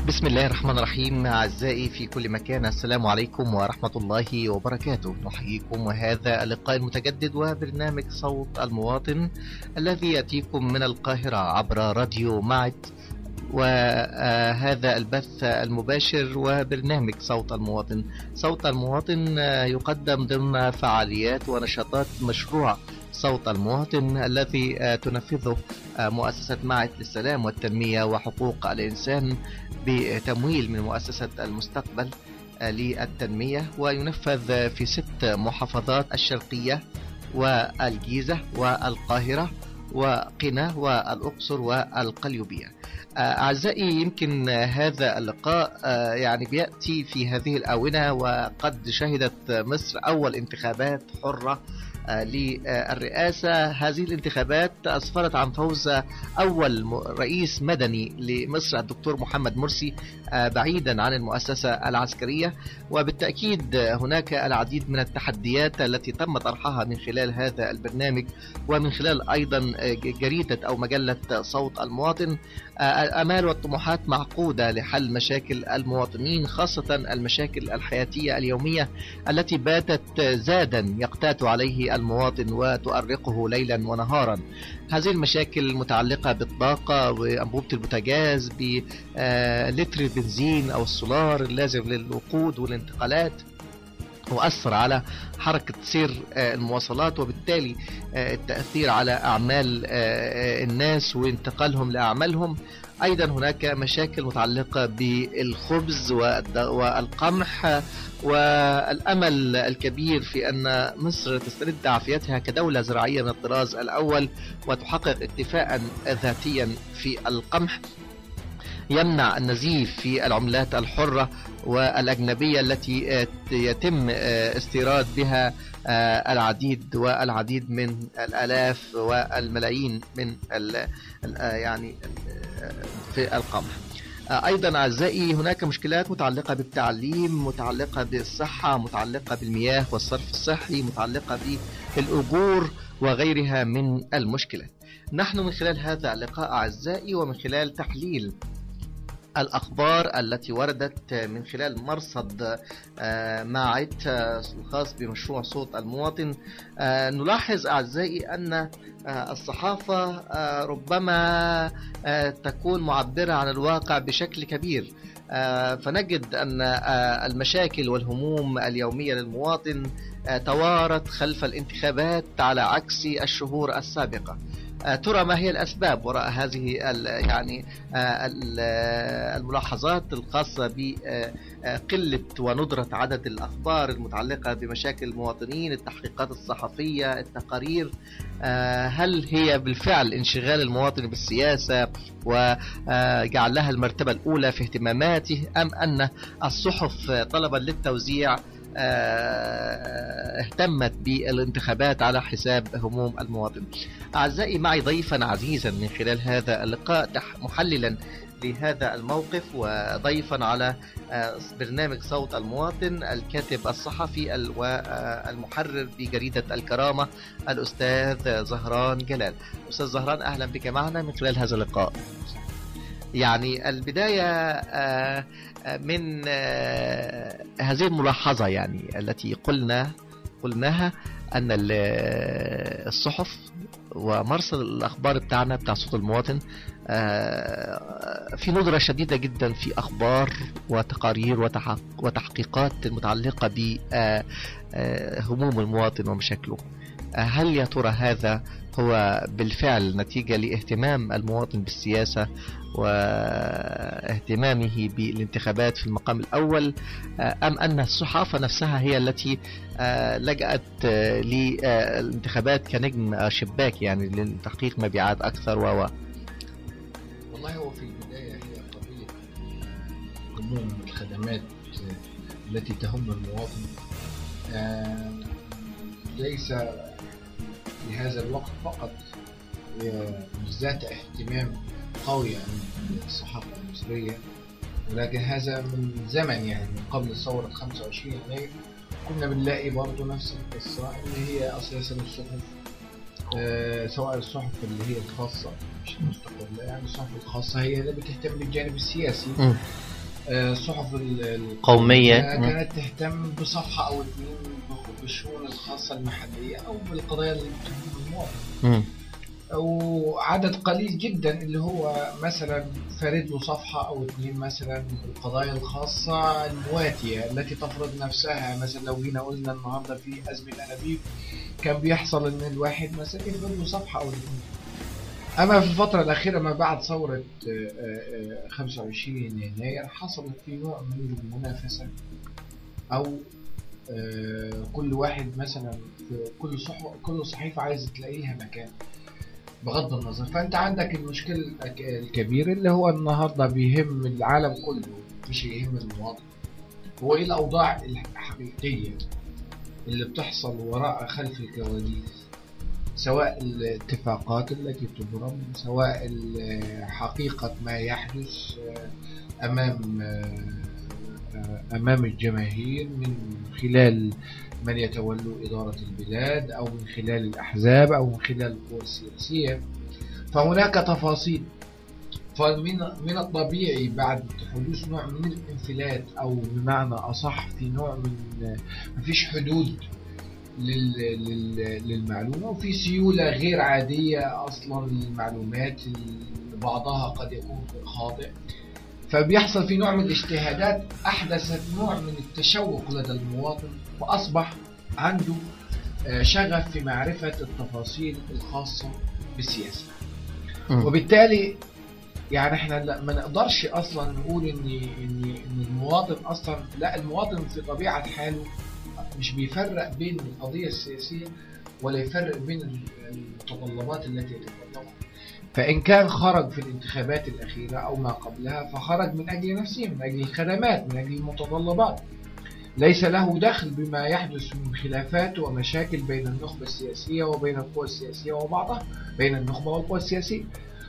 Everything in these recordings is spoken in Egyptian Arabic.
بسم الله الرحمن الرحيم أعزائي في كل مكان السلام عليكم ورحمة الله وبركاته نحييكم وهذا اللقاء المتجدد وبرنامج صوت المواطن الذي يأتيكم من القاهرة عبر راديو معد وهذا البث المباشر وبرنامج صوت المواطن صوت المواطن يقدم ضمن فعاليات ونشاطات مشروع صوت المواطن الذي تنفذه مؤسسة معت للسلام والتنمية وحقوق الإنسان بتمويل من مؤسسة المستقبل للتنمية وينفذ في ست محافظات الشرقية والجيزة والقاهرة وقنا والأقصر والقليوبية أعزائي يمكن هذا اللقاء يعني بيأتي في هذه الآونة وقد شهدت مصر أول انتخابات حرة للرئاسة هذه الانتخابات أسفرت عن فوز أول رئيس مدني لمصر الدكتور محمد مرسي بعيدا عن المؤسسة العسكرية وبالتأكيد هناك العديد من التحديات التي تم طرحها من خلال هذا البرنامج ومن خلال أيضا جريدة أو مجلة صوت المواطن الآمال والطموحات معقودة لحل مشاكل المواطنين خاصة المشاكل الحياتية اليومية التي باتت زادا يقتات عليه المواطن وتؤرقه ليلا ونهارا هذه المشاكل متعلقة بالطاقة وأنبوبة البوتاجاز بلتر البنزين أو السولار اللازم للوقود والانتقالات وأثر على حركة سير المواصلات وبالتالي التأثير على أعمال الناس وانتقالهم لأعمالهم أيضا هناك مشاكل متعلقة بالخبز والقمح والأمل الكبير في أن مصر تسترد عافيتها كدولة زراعية من الطراز الأول وتحقق اكتفاء ذاتيا في القمح يمنع النزيف في العملات الحرة والأجنبية التي يتم استيراد بها العديد والعديد من الآلاف والملايين من يعني في القمح أيضا أعزائي هناك مشكلات متعلقة بالتعليم متعلقة بالصحة متعلقة بالمياه والصرف الصحي متعلقة بالأجور وغيرها من المشكلات نحن من خلال هذا اللقاء أعزائي ومن خلال تحليل الأخبار التي وردت من خلال مرصد معت الخاص بمشروع صوت المواطن نلاحظ أعزائي أن الصحافة ربما تكون معبرة عن الواقع بشكل كبير فنجد أن المشاكل والهموم اليومية للمواطن توارت خلف الانتخابات على عكس الشهور السابقة ترى ما هي الأسباب وراء هذه يعني الملاحظات الخاصة بقلة وندرة عدد الأخبار المتعلقة بمشاكل المواطنين التحقيقات الصحفية التقارير هل هي بالفعل انشغال المواطن بالسياسة وجعلها المرتبة الأولى في اهتماماته أم أن الصحف طلبا للتوزيع اهتمت بالانتخابات على حساب هموم المواطن أعزائي معي ضيفا عزيزا من خلال هذا اللقاء محللا لهذا الموقف وضيفا على برنامج صوت المواطن الكاتب الصحفي والمحرر بجريدة الكرامة الأستاذ زهران جلال أستاذ زهران أهلا بك معنا من خلال هذا اللقاء يعني البداية من هذه الملاحظة يعني التي قلنا قلناها أن الصحف ومرصد الأخبار بتاعنا بتاع صوت المواطن في ندرة شديدة جدا في أخبار وتقارير وتحقيقات المتعلقة بهموم المواطن ومشاكله هل يا ترى هذا هو بالفعل نتيجة لاهتمام المواطن بالسياسة واهتمامه بالانتخابات في المقام الأول أم أن الصحافة نفسها هي التي لجأت للانتخابات كنجم شباك يعني لتحقيق مبيعات أكثر و والله هو في البداية هي قضية هموم الخدمات التي تهم المواطن ليس في هذا الوقت فقط مش ذات اهتمام قوي عند الصحافة المصرية ولكن هذا من زمن يعني من قبل ثورة 25 يناير كنا بنلاقي برضه نفس القصة اللي هي أساسا الصحف آه سواء الصحف اللي هي الخاصة مش المستقلة يعني الصحف الخاصة هي اللي بتهتم بالجانب السياسي م. آه، الصحف ال- ال- قومية. آه، مم. كانت تهتم بصفحة أو اثنين بالشؤون الخاصة المحلية أو بالقضايا اللي بتهم المواطن مم. وعدد قليل جدا اللي هو مثلا فارد له صفحة أو اثنين مثلا بالقضايا الخاصة المواتية التي تفرض نفسها مثلا لو جينا قلنا النهاردة في أزمة أنابيب كان بيحصل إن الواحد مثلا يفرد له صفحة أو اثنين أما في الفترة الأخيرة ما بعد ثورة آه، آه، آه، 25 يناير حصلت في نوع من المنافسة أو آه، كل واحد مثلا في كل صحف كل صحيفة عايز تلاقي لها مكان بغض النظر فانت عندك المشكل الك- الكبير اللي هو النهارده بيهم العالم كله مش يهم المواطن هو ايه الاوضاع الحقيقيه اللي بتحصل وراء خلف الكواليس سواء الاتفاقات التي تبرم سواء ال- حقيقة ما يحدث آه، أمام آه، آه، أمام الجماهير من خلال من يتولوا إدارة البلاد أو من خلال الأحزاب أو من خلال القوى السياسية فهناك تفاصيل فمن من الطبيعي بعد حدوث نوع من الانفلات أو بمعنى أصح في نوع من مفيش حدود لل... لل... للمعلومة وفي سيولة غير عادية أصلا للمعلومات اللي بعضها قد يكون خاطئ فبيحصل في نوع من الاجتهادات أحدثت نوع من التشوق لدى المواطن وأصبح عنده آه، شغف في معرفة التفاصيل الخاصة بالسياسة مم. وبالتالي يعني احنا لا ما نقدرش اصلا نقول ان ان ان المواطن اصلا لا المواطن في طبيعه حاله مش بيفرق بين القضيه السياسيه ولا يفرق بين المتطلبات التي يتطلبها فان كان خرج في الانتخابات الاخيره او ما قبلها فخرج من اجل نفسه من اجل الخدمات من اجل المتطلبات ليس له دخل بما يحدث من خلافات ومشاكل بين النخبة السياسية وبين القوى السياسية وبعضها بين النخبة والقوى السياسية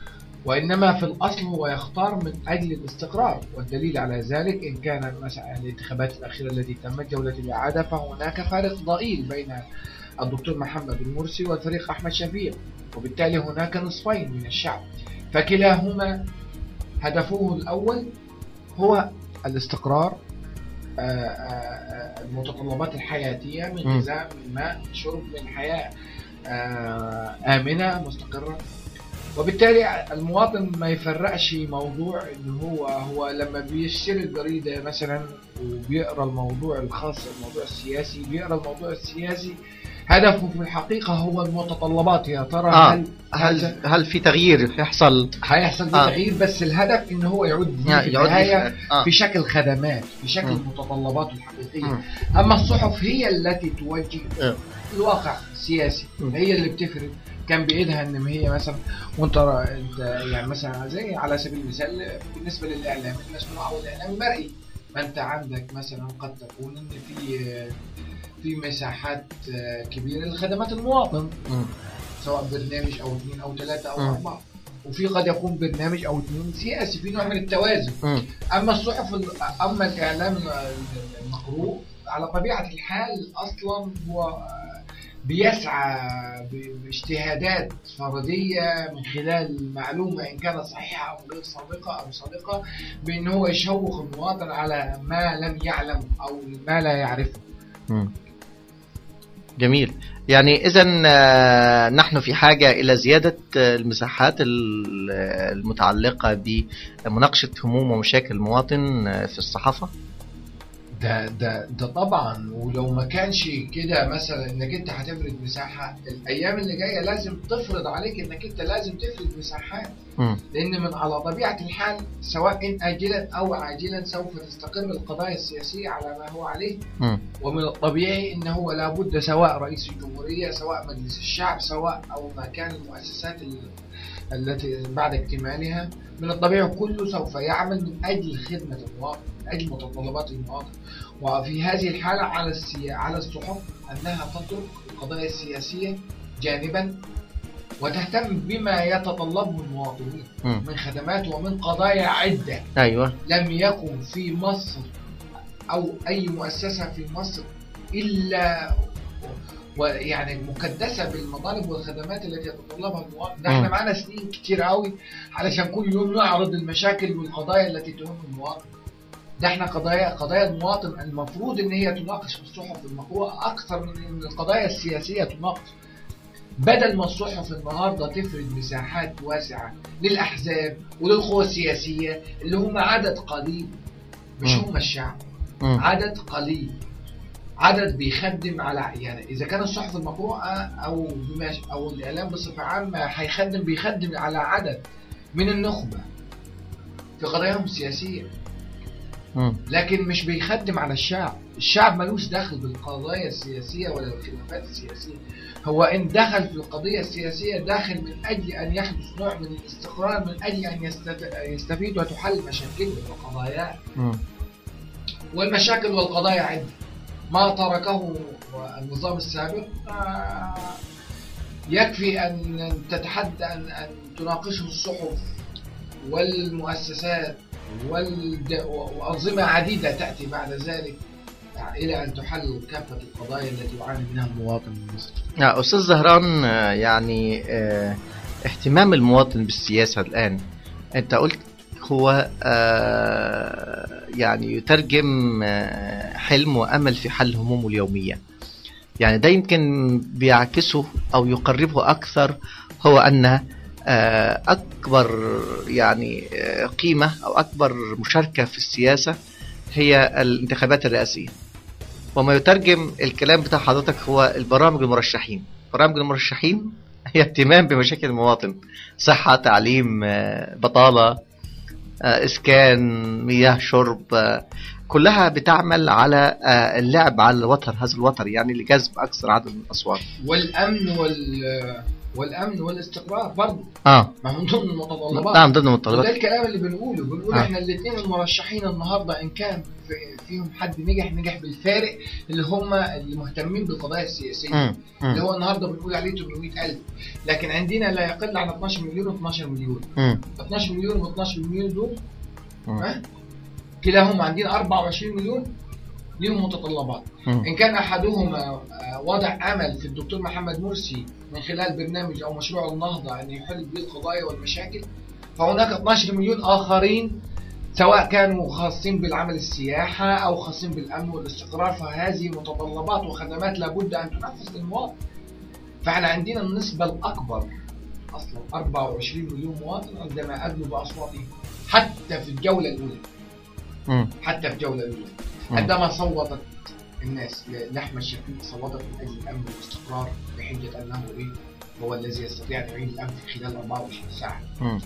وإنما في الأصل هو يختار من أجل الاستقرار والدليل على ذلك إن كان مثلا الانتخابات الأخيرة التي تمت جولة الإعادة فهناك فارق ضئيل بين الدكتور محمد المرسي والفريق أحمد شفيق وبالتالي هناك نصفين من الشعب فكلاهما هدفه الأول هو الاستقرار آه، آه، المتطلبات الحياتية من مم. غذاء من ماء من شرب من حياة آه، آمنة مستقرة وبالتالي المواطن ما يفرقش موضوع ان هو هو لما بيشتري الجريدة مثلا وبيقرا الموضوع الخاص الموضوع السياسي بيقرا الموضوع السياسي هدفه في الحقيقة هو المتطلبات يا ترى آه. هل هل هل في تغيير يحصل هيحصل فيه آه. تغيير بس الهدف ان هو يعود ليه في يعود النهاية آه. في شكل خدمات في شكل مم. متطلباته الحقيقية مم. اما الصحف هي التي توجه آه. الواقع السياسي مم. هي اللي بتفرق كان بايدها ان هي مثلا وانت را- انت يعني مثلا زي على سبيل المثال بالنسبه للاعلام المسموع او الاعلام المرئي ما انت عندك مثلا قد تكون ان في في مساحات كبيره لخدمات المواطن مم. سواء برنامج او اثنين او ثلاثه او مم. اربعه وفي قد يكون برنامج او اثنين سياسي في نوع من التوازن مم. اما الصحف ال- اما الاعلام المقروء على طبيعه الحال اصلا هو بيسعى ب- باجتهادات فرديه من خلال معلومه ان كانت صحيحه او غير صادقه او صادقه بان هو يشوق المواطن على ما لم يعلم او ما لا يعرفه مم. جميل يعني اذا نحن في حاجه الى زياده آه، المساحات ال- آه، المتعلقه بمناقشه هموم ومشاكل المواطن آه، في الصحافه ده ده ده طبعا ولو ما كانش كده مثلا انك انت هتفرد مساحه الايام اللي جايه لازم تفرض عليك انك انت لازم تفرد مساحات مم. لان من على طبيعه الحال سواء إن اجلا او عاجلا سوف تستقر القضايا السياسيه على ما هو عليه مم. ومن الطبيعي ان هو لابد سواء رئيس الجمهوريه سواء مجلس الشعب سواء او ما كان المؤسسات ال- التي بعد اكتمالها من الطبيعي كله سوف يعمل من اجل خدمه المواطن من اجل متطلبات المواطن وفي هذه الحاله على السي... على الصحف انها تترك القضايا السياسيه جانبا وتهتم بما يتطلبه المواطنين مم. من خدمات ومن قضايا عده ايوه لم يكن في مصر أو أي مؤسسة في مصر إلا ويعني مكدسة بالمطالب والخدمات التي يتطلبها المواطن ده احنا مم. معانا سنين كتير قوي علشان كل يوم نعرض المشاكل والقضايا التي تهم المواطن ده احنا قضايا قضايا المواطن المفروض ان هي تناقش في الصحف المقروءه اكثر من ان القضايا السياسيه تناقش بدل ما الصحف النهارده تفرد مساحات واسعه للاحزاب وللقوى السياسيه اللي هم عدد قليل مش مم. هم الشعب مم. عدد قليل عدد بيخدم على يعني اذا كان الصحف المقروءه او بما او الاعلام بصفه عامه هيخدم بيخدم على عدد من النخبه في قضاياهم السياسيه مم. لكن مش بيخدم على الشعب الشعب ملوش دخل بالقضايا السياسية ولا الخلافات السياسية هو إن دخل في القضية السياسية داخل من أجل أن يحدث نوع من الاستقرار من أجل أن يستف- يستفيد وتحل مشاكله وقضاياه مم. والمشاكل والقضايا عدة ما تركه النظام السابق آه، يكفي أن تتحدى أن, أن تناقشه الصحف والمؤسسات والد- وأنظمة عديدة تأتي بعد ذلك إلى أن تحل كافة القضايا التي يعاني منها المواطن المصري آه، أستاذ زهران آه، يعني آه، اهتمام المواطن بالسياسة الآن أنت قلت هو آه، يعني يترجم آه، حلم وأمل في حل همومه اليومية يعني ده يمكن بيعكسه أو يقربه أكثر هو أن آه، أكبر يعني آه، قيمة أو أكبر مشاركة في السياسة هي الانتخابات الرئاسية وما يترجم الكلام بتاع حضرتك هو البرامج المرشحين برامج المرشحين هي اهتمام بمشاكل المواطن صحة تعليم آه، بطالة آه، إسكان مياه شرب آه، كلها بتعمل على آه، اللعب على الوتر هذا الوتر يعني لجذب أكثر عدد من الأصوات والأمن وال والأمن والاستقرار برضه اه ما هم من ضمن المتطلبات نعم ضمن وده المتطلبات الكلام اللي بنقوله بنقول آه. احنا الاثنين المرشحين النهارده ان كان في- فيهم حد نجح نجح بالفارق اللي هم اللي مهتمين بالقضايا السياسيه مم، مم، اللي هو النهارده بنقول عليه 800000 لكن عندنا لا يقل عن 12 مليون و12 مليون مم، 12 مليون و12 مليون دول مم، ها؟ كلاهما عندنا 24 مليون ليهم متطلبات مم، ان كان احدهما آه، وضع امل في الدكتور محمد مرسي من خلال برنامج او مشروع النهضه ان يحل به القضايا والمشاكل فهناك 12 مليون اخرين سواء كانوا خاصين بالعمل السياحه او خاصين بالامن والاستقرار فهذه متطلبات وخدمات لابد ان تنفذ للمواطن فاحنا عندنا النسبه الاكبر اصلا 24 مليون مواطن عندما ادلوا باصواتهم حتى في الجوله الاولى مم، حتى في الجوله الاولى مم. عندما صوتت الناس لأحمد شفيق صوتت من أجل الأمن والاستقرار بحجة أنه إيه هو الذي يستطيع أن يعيد الأمن في خلال 24 ساعة مم،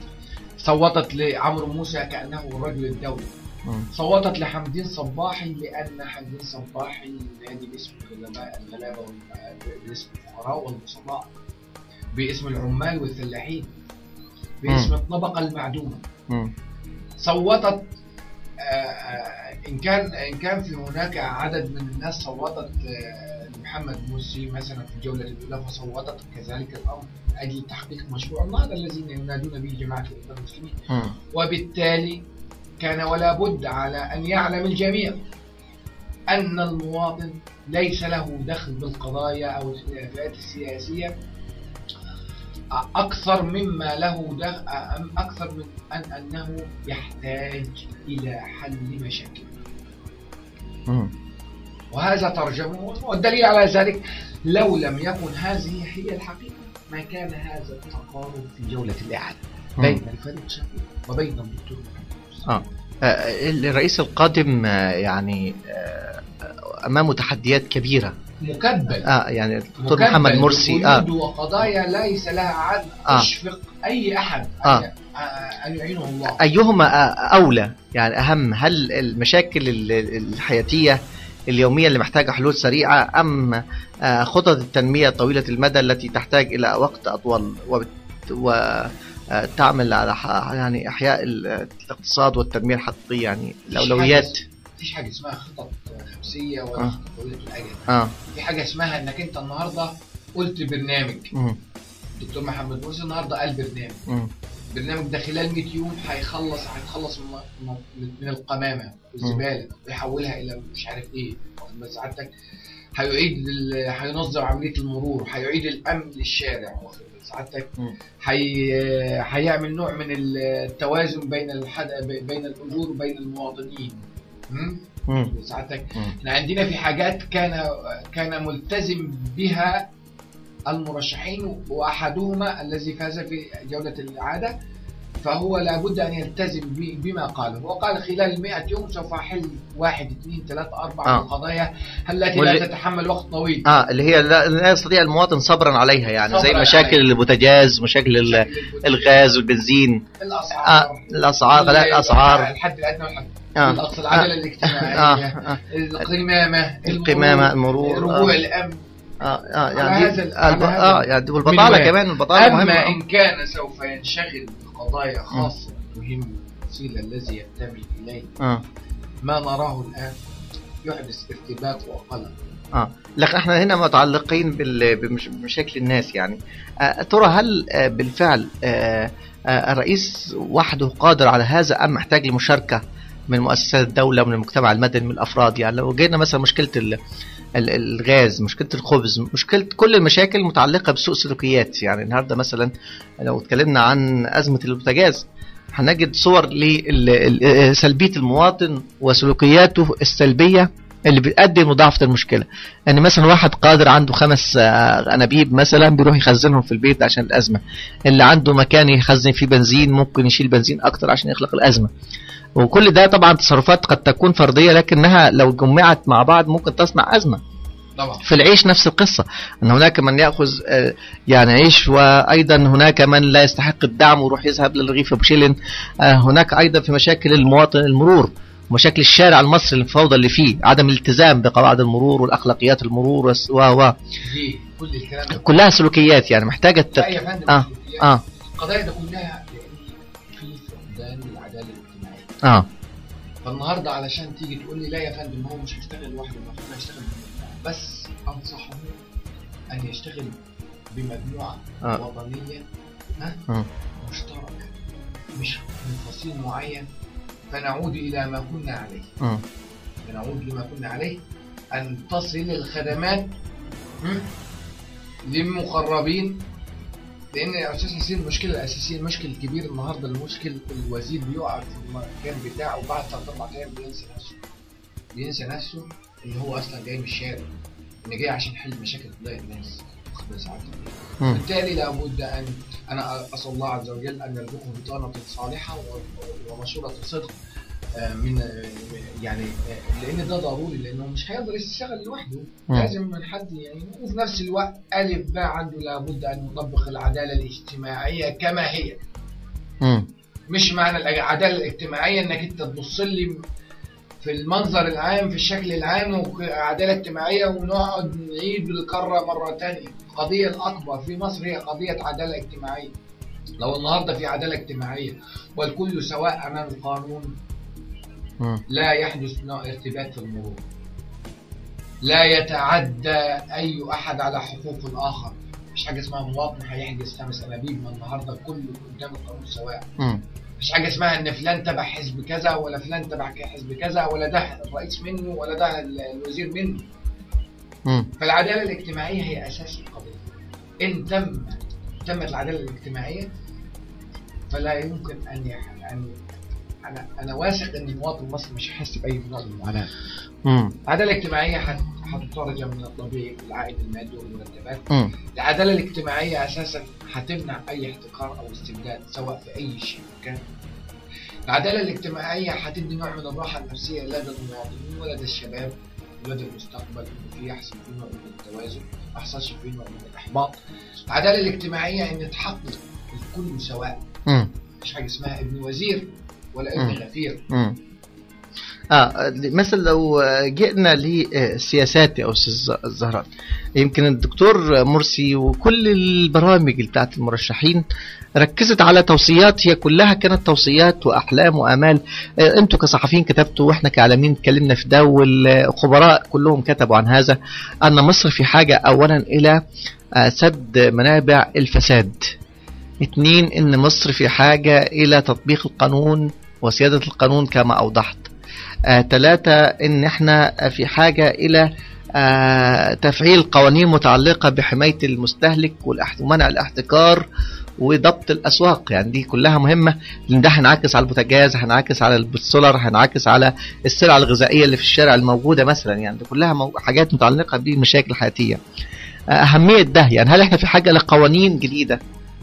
صوتت لعمرو موسى كأنه رجل الدولة مم، صوتت لحمدين صباحي لأن حمدين صباحي ينادي باسم الغلباء الغلابة وال- باسم الفقراء والبسطاء باسم العمال والفلاحين باسم الطبقة المعدومة مم، صوتت آه، آه، ان كان ان كان في هناك عدد من الناس صوتت آه، لمحمد مرسي مثلا في الجوله الاولى فصوتت كذلك الامر من اجل تحقيق مشروع النهضه الذين ينادون به جماعه الاخوان المسلمين مم، وبالتالي كان ولا بد على ان يعلم الجميع ان المواطن ليس له دخل بالقضايا او الخلافات السياسيه اكثر مما له دخل اكثر من ان انه يحتاج الى حل مشاكل مم. وهذا ترجمه والدليل على ذلك لو لم يكن هذه هي الحقيقه ما كان هذا التقارب في جوله الاعاده بين الفريق شفيق وبين الدكتور محمد مرسي. آه. آه، الرئيس القادم آه، يعني آه، امامه تحديات كبيره مكبل اه يعني الدكتور مكبل محمد مرسي اه بقيود وقضايا ليس لها عدل آه. تشفق اي احد آه. ان آه، ان يعينه الله ايهما آه، اولى يعني اهم هل المشاكل ال- ال- الحياتيه اليوميه اللي محتاجه حلول سريعه ام آه، خطط التنميه طويله المدى التي تحتاج الى وقت اطول وتعمل على ح- يعني احياء ال- الاقتصاد والتنميه الحقيقيه يعني الاولويات مفيش حاجه اسمها خطط خمسيه ولا آه. خطط طويله الاجل اه في حاجه اسمها انك انت النهارده قلت برنامج مم. الدكتور محمد مرسي النهارده قال برنامج مم. البرنامج ده خلال 100 يوم هيخلص هيتخلص من من- من القمامه والزباله ويحولها الى مش عارف ايه واخد بال سعادتك هيعيد ال- هينظم عمليه المرور هيعيد الامن للشارع واخد بال سعادتك مم. هي هيعمل نوع من التوازن بين الحد... بين الاجور وبين المواطنين مم؟ مم. ساعتك مم. احنا عندنا في حاجات كان كان ملتزم بها المرشحين واحدهما الذي فاز في جوله الاعاده فهو لابد ان يلتزم ب- بما قاله هو قال خلال 100 يوم سوف احل واحد اثنين ثلاثة أربعة آه. من القضايا التي واللي- لا تتحمل وقت طويل اه اللي هي لا لا يستطيع المواطن صبرا عليها يعني زي صبراً مشاكل عليها. البوتاجاز مشاكل ال- الغاز والبنزين الاسعار آه الاسعار غلاء الاسعار الحد الادنى والحد آه. الاقصى العداله آه. الاجتماعيه آه. القمامه القمامة المرور رجوع آه. الامن اه اه على يعني هذا دي ال- على الب- هذا اه يعني والبطالة المنوال. كمان البطالة اما مهمة ان كان سوف ينشغل بقضايا خاصه تهم الوسيله الذي ينتمي اليه اه ما نراه الان يحدث ارتباك وقلق اه لكن احنا هنا متعلقين بال- بمش- بمشاكل الناس يعني آه ترى هل آه بالفعل آه آه الرئيس وحده قادر على هذا ام محتاج لمشاركه من مؤسسات الدوله ومن المجتمع المدني من الافراد يعني لو جينا مثلا مشكله ال ال- الغاز مشكله الخبز مشكله كل المشاكل المتعلقه بسوء سلوكيات يعني النهارده مثلا لو اتكلمنا عن ازمه البوتاجاز هنجد صور لسلبيه المواطن وسلوكياته السلبيه اللي بتؤدي لمضاعفه المشكله ان مثلا واحد قادر عنده خمس آه، انابيب مثلا بيروح يخزنهم في البيت عشان الازمه اللي عنده مكان يخزن فيه بنزين ممكن يشيل بنزين اكتر عشان يخلق الازمه وكل ده طبعا تصرفات قد تكون فرديه لكنها لو جمعت مع بعض ممكن تصنع ازمه طبعا في العيش نفس القصة أن هناك من يأخذ آه، يعني عيش وأيضا هناك من لا يستحق الدعم ويروح يذهب للرغيف بشيلن آه، هناك أيضا في مشاكل المواطن المرور مشاكل الشارع المصري الفوضى اللي فيه عدم الالتزام بقواعد المرور والأخلاقيات المرور والس- و و دي كل الكلام ده كلها سلوكيات يعني محتاجة لا ترك... يا فندم آه. آه القضايا دي كلها في فقدان العداله الاجتماعيه آه فالنهارده علشان تيجي تقول لي لا يا فندم هو مش هيشتغل لوحده المفروض هيشتغل بمجموعه بس انصحه ان يشتغل بمجموعه آه. وطنيه ها مم. مشتركه مش من فصيل معين فنعود الى ما كنا عليه مم. فنعود لما كنا عليه ان تصل الخدمات م? للمقربين لان يا استاذ حسين المشكله الاساسيه المشكل الكبير النهارده المشكل الوزير بيقع في المكان بتاعه وبعد ثلاث اربع ايام بينسى نفسه بينسى نفسه ان هو اصلا جاي من الشارع ان جاي عشان يحل مشاكل قضايا الناس واخد بال سعادتك مم. بالتالي لابد ان انا اسال الله عز وجل ان يرزقه بطانه صالحه و- ومشوره صدق آه، من آه، يعني آه، لان ده ضروري لانه مش هيقدر يشتغل لوحده مم. لازم من حد يعني وفي نفس الوقت الف باء عنده لابد ان يطبق العداله الاجتماعيه كما هي مم. مش معنى العداله الاجتماعيه انك انت تبص لي في المنظر العام في الشكل العام وعداله اجتماعيه ونقعد نعيد الكره مره تانية القضيه الاكبر في مصر هي قضيه عداله اجتماعيه لو النهارده في عداله اجتماعيه والكل سواء امام القانون مم. لا يحدث نوع ارتباك في المرور لا يتعدى اي احد على حقوق الاخر مش حاجه اسمها مواطن هيحجز خمس انابيب ما النهارده كله قدام القانون سواء مم. مش حاجه اسمها ان فلان تبع حزب كذا ولا فلان تبع حزب كذا ولا ده الرئيس منه ولا ده ال- الوزير منه مم. فالعداله الاجتماعيه هي اساس القضيه ان تم تمت العداله الاجتماعيه فلا يمكن ان يح... ان انا انا واثق ان المواطن المصري مش هيحس باي نوع من المعاناه مم. العداله الاجتماعيه هت- هتترجم من الطبيعي في العائد المادي والمرتبات مم. العداله الاجتماعيه اساسا هتمنع اي احتكار او استبداد سواء في اي شيء كان العداله الاجتماعيه هتدي نوع من الراحه النفسيه لدى المواطنين ولدى الشباب ولدى المستقبل انه في يحصل فيه نوع من التوازن ما يحصلش فيه نوع من الاحباط العداله الاجتماعيه ان تحقق الكل سواء مم. مش حاجه اسمها ابن وزير ولا ابن مم. غفير مم. اه مثلا لو جئنا للسياسات يا استاذ الزهراء يمكن الدكتور مرسي وكل البرامج بتاعت المرشحين ركزت على توصيات هي كلها كانت توصيات واحلام وامال آه، انتوا كصحفيين كتبتوا واحنا كاعلاميين اتكلمنا في ده والخبراء كلهم كتبوا عن هذا ان مصر في حاجه اولا الى آه، سد منابع الفساد اثنين ان مصر في حاجه الى تطبيق القانون وسياده القانون كما اوضحت ثلاثة ان احنا في حاجة الى آه، تفعيل قوانين متعلقة بحماية المستهلك والأح- ومنع الاحتكار وضبط الاسواق يعني دي كلها مهمه لان ده هينعكس على البوتاجاز هينعكس على السولار هينعكس على السلع الغذائيه اللي في الشارع الموجوده مثلا يعني دي كلها مو- حاجات متعلقه بالمشاكل الحياتيه اهميه ده يعني هل احنا في حاجه لقوانين جديده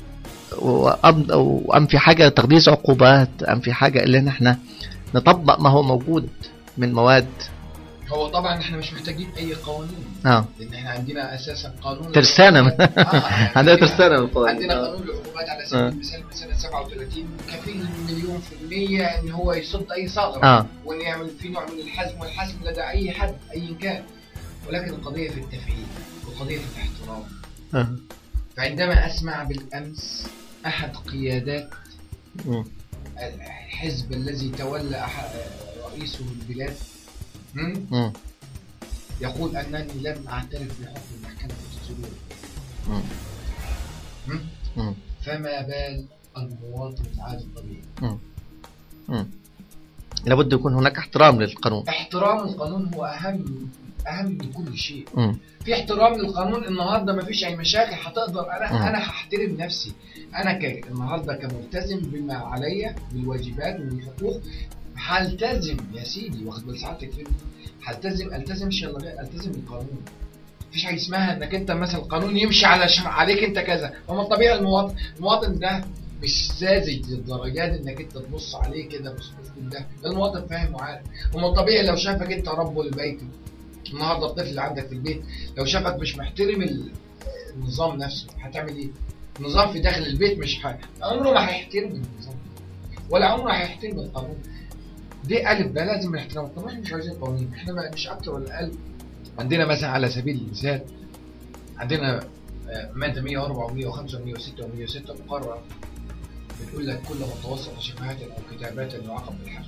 وأم, وأم في حاجه لتقديس عقوبات ام في حاجه اللي إن احنا نطبق ما هو موجود من مواد هو طبعا احنا مش محتاجين اي قوانين اه لان احنا عندنا اساسا قانون ترسانة من- آه، عندنا ترسانة من القوانين. عندنا آه. قانون العقوبات على سبيل آه. المثال من سنه 37 كفيل مليون في المية ان هو يصد اي ثغره اه وان يعمل في نوع من الحزم والحزم لدى اي حد ايا كان ولكن القضيه في التفعيل والقضيه في الاحترام آه. فعندما اسمع بالامس احد قيادات مم. الحزب الذي تولى أح- رئيسه البلاد مم؟ مم. يقول انني لم اعترف بحكم المحكمه الدستوريه مم. مم؟ مم. فما بال المواطن العادي الطبيعي مم. لابد يكون هناك احترام للقانون احترام القانون هو اهم اهم من كل شيء مم. في احترام للقانون النهارده ما فيش اي مشاكل هتقدر مم. انا انا هحترم نفسي انا ك... النهارده كملتزم بما عليا بالواجبات والحقوق هلتزم يا سيدي واخد بال سعادتك فين هلتزم التزم مش يلا غير التزم بالقانون مفيش حاجه اسمها انك انت مثلا القانون يمشي على ش... عليك انت كذا هو طبيعي المواطن المواطن ده مش ساذج للدرجات انك انت تبص عليه كده بص بص ده المواطن فاهم وعارف هو طبيعي لو شافك انت رب البيت النهارده الطفل اللي عندك في البيت لو شافك مش محترم ال- النظام نفسه هتعمل ايه؟ النظام في داخل البيت مش ح... عمره ما هيحترم النظام ولا عمره هيحترم القانون دي ألف ده لازم نحترم القانون احنا مش عايزين قوانين احنا ما- مش أكتر ولا أقل عندنا مثلا على سبيل المثال عندنا آه، مادة 104 و105 و106 و106 مقرر بتقول لك كل من توسط شفاهات أو كتابات يعاقب بالحبس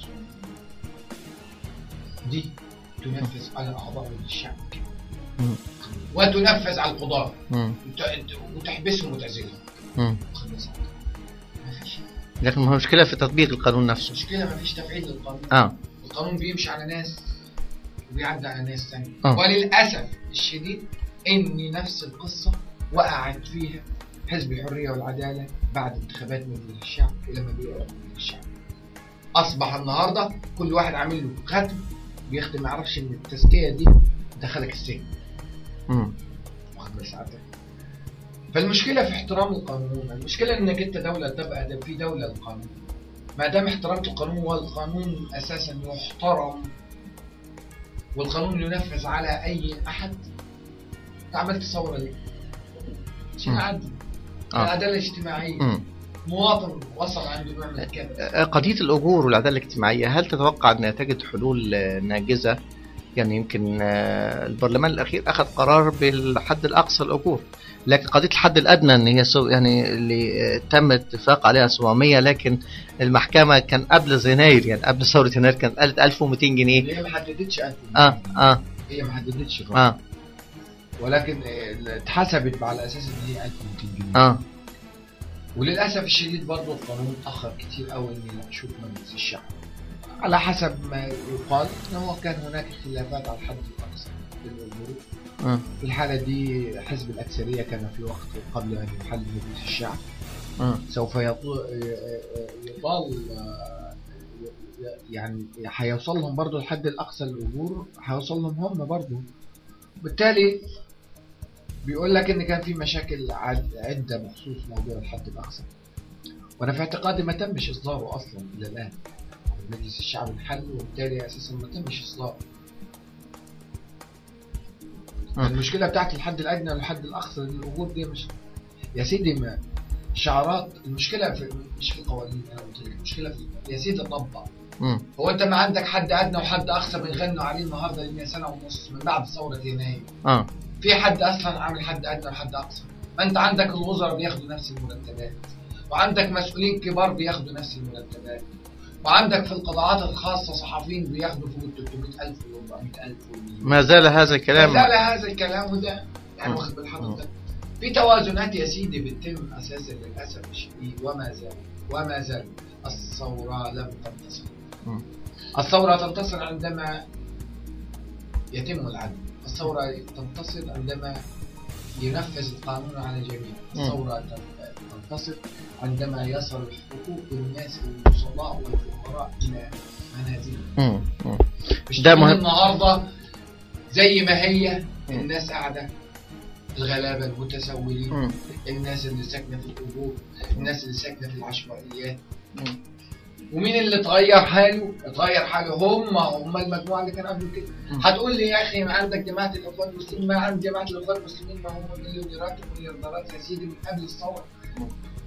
دي تنفذ على أعضاء مجلس الشعب مم. وتنفذ على القضاة مم. وت- وتحبسهم وتعزلهم مم. خلاص ما فيش لكن ما هو مشكلة في تطبيق القانون نفسه مشكلة ما فيش تفعيل للقانون اه القانون بيمشي على ناس وبيعدي على ناس ثانية آه. وللأسف الشديد إن نفس القصة وقعت فيها حزب الحرية والعدالة بعد انتخابات مجلس الشعب إلى ما بيقرب مجلس الشعب أصبح النهاردة كل واحد عامل له ختم بيختم ما يعرفش إن التزكية دي دخلك السجن مم. واخد بال سعادتك فالمشكلة في احترام القانون المشكلة انك انت دولة تبقى ده في دولة القانون ما دام احترمت القانون والقانون اساسا يحترم والقانون ينفذ على اي احد انت عملت ثورة ليه؟ عشان مم. عدل آه. العدالة الاجتماعية مم. مواطن وصل عنده نوع من الكذب آه، قضية الأجور والعدالة الاجتماعية هل تتوقع أنها تجد حلول آه، ناجزة؟ يعني يمكن آه، البرلمان الأخير أخذ قرار بالحد الأقصى الأجور لكن قضية الحد الأدنى أن هي سو يعني اللي آه، تم الاتفاق عليها 700 لكن المحكمة كان قبل يناير يعني قبل ثورة يناير كانت قالت 1200 جنيه هي ما حددتش 1000 اه اه هي ما حددتش الرقم. اه ولكن آه، اتحسبت على اساس ان هي 1200 جنيه اه وللاسف الشديد برضه القانون اتاخر كتير قوي ان يناقشوه في مجلس الشعب على حسب ما يقال ان هو كان هناك اختلافات على الحد الاقصى للأجور. اه في الحاله دي حزب الاكثريه كان في وقت قبل ان يحل مجلس الشعب اه سوف يطو- يطال يعني هيوصل لهم برضه الحد الاقصى للاجور هيوصل لهم هم برضه بالتالي بيقول لك ان كان في مشاكل عد- عده بخصوص موضوع الحد الاقصى وانا في اعتقادي ما تمش اصداره اصلا الى الان مجلس الشعب انحل وبالتالي اساسا ما تمش اصداره آه. المشكله بتاعت الحد الادنى والحد الاقصى للاجور دي مش يا سيدي ما شعارات المشكله في مش في القوانين انا قلت لك المشكله في يا سيدي طبق مم. هو انت ما عندك حد ادنى وحد اقصى بيغنوا عليه النهارده لان سنه ونص من بعد ثوره يناير اه في حد اصلا عامل حد ادنى وحد اقصى ما انت عندك الوزراء بياخدوا نفس المرتبات وعندك مسؤولين كبار بياخدوا نفس المرتبات وعندك في القضاءات الخاصه صحفيين بياخدوا فوق ال 300000 و 400000 و ما زال هذا الكلام لا لا هذا الكلام وده يعني مم. واخد بالحضرتك في توازنات يا سيدي بتتم اساسا للاسف الشديد وما زال وما زال الثوره لم تنتصر مم. الثوره تنتصر عندما يتم العدل الثوره تنتصر عندما ينفذ القانون على الجميع مم. الثوره تن- تنتصر عندما يصل حقوق الناس البسطاء والفقراء إلى منازلهم مم. مم. مش ده تكون مهم. النهارده زي ما هي الناس قاعده الغلابه المتسولين مم. الناس اللي ساكنه في القبور الناس اللي ساكنه في العشوائيات مم. ومين اللي اتغير حاله؟ اتغير حاله هم هم المجموعه اللي كانوا قبل كده مم. هتقول لي يا اخي ما عندك جماعه الاخوان المسلمين ما عند جماعه الاخوان المسلمين ما هم مليونيرات ومليارديرات يا سيدي من قبل الثوره مم.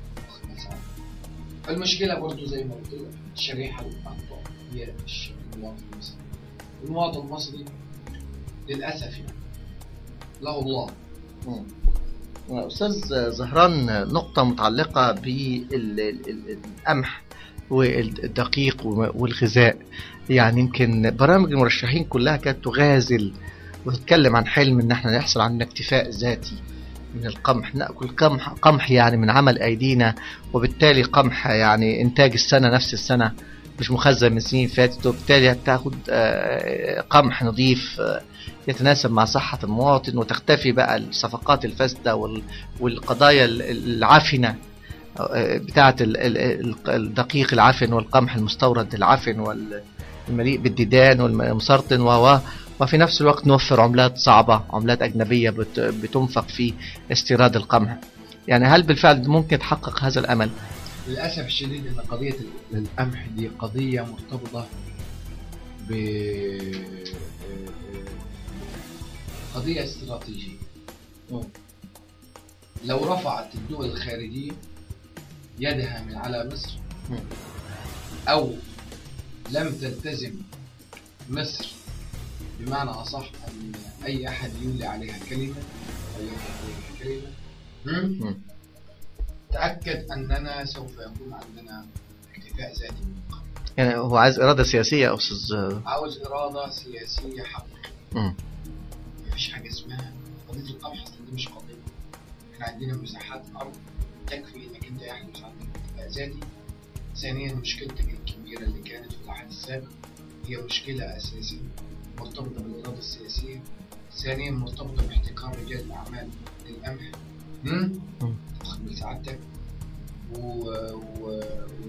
المشكله برضو زي ما قلت لك الشريحه الاخطر هي الش- المواطن المصري المواطن المصري للاسف يعني له الله مم. أستاذ زهران نقطة متعلقة بالقمح والدقيق والغذاء يعني يمكن برامج المرشحين كلها كانت تغازل وتتكلم عن حلم ان احنا يحصل عندنا اكتفاء ذاتي من القمح ناكل قمح قمح يعني من عمل ايدينا وبالتالي قمح يعني انتاج السنه نفس السنه مش مخزن من سنين فاتت وبالتالي هتاخد آه، قمح نظيف آه، يتناسب مع صحة المواطن وتختفي بقى الصفقات الفاسدة وال- والقضايا ال- العفنة آه، بتاعة ال- ال- ال- الدقيق العفن والقمح المستورد العفن والمليء بالديدان والمسرطن و وفي نفس الوقت نوفر عملات صعبة عملات أجنبية بت- بتنفق في استيراد القمح يعني هل بالفعل ممكن تحقق هذا الأمل؟ للاسف الشديد ان قضيه القمح دي قضيه مرتبطه ب قضيه استراتيجيه لو رفعت الدول الخارجيه يدها من على مصر مم. او لم تلتزم مصر بمعنى اصح ان اي احد يولي عليها كلمه او يفتح عليها كلمه مم؟ مم. تأكد أننا سوف يكون عندنا اكتفاء ذاتي من القمح. يعني هو عايز إرادة سياسية يا أستاذ عاوز إرادة سياسية حقا مم. مفيش حاجة اسمها قضية القمح أصلا دي مش قضية إحنا عندنا مساحات أرض تكفي إنك أنت يحدث عندك اكتفاء ذاتي ثانيا مشكلتك الكبيرة اللي كانت في العهد السابق هي مشكلة أساسية مرتبطة بالإرادة السياسية ثانيا مرتبطة باحتكار رجال الأعمال للقمح مم؟ مم. واخد بال سعادتك و... و... و...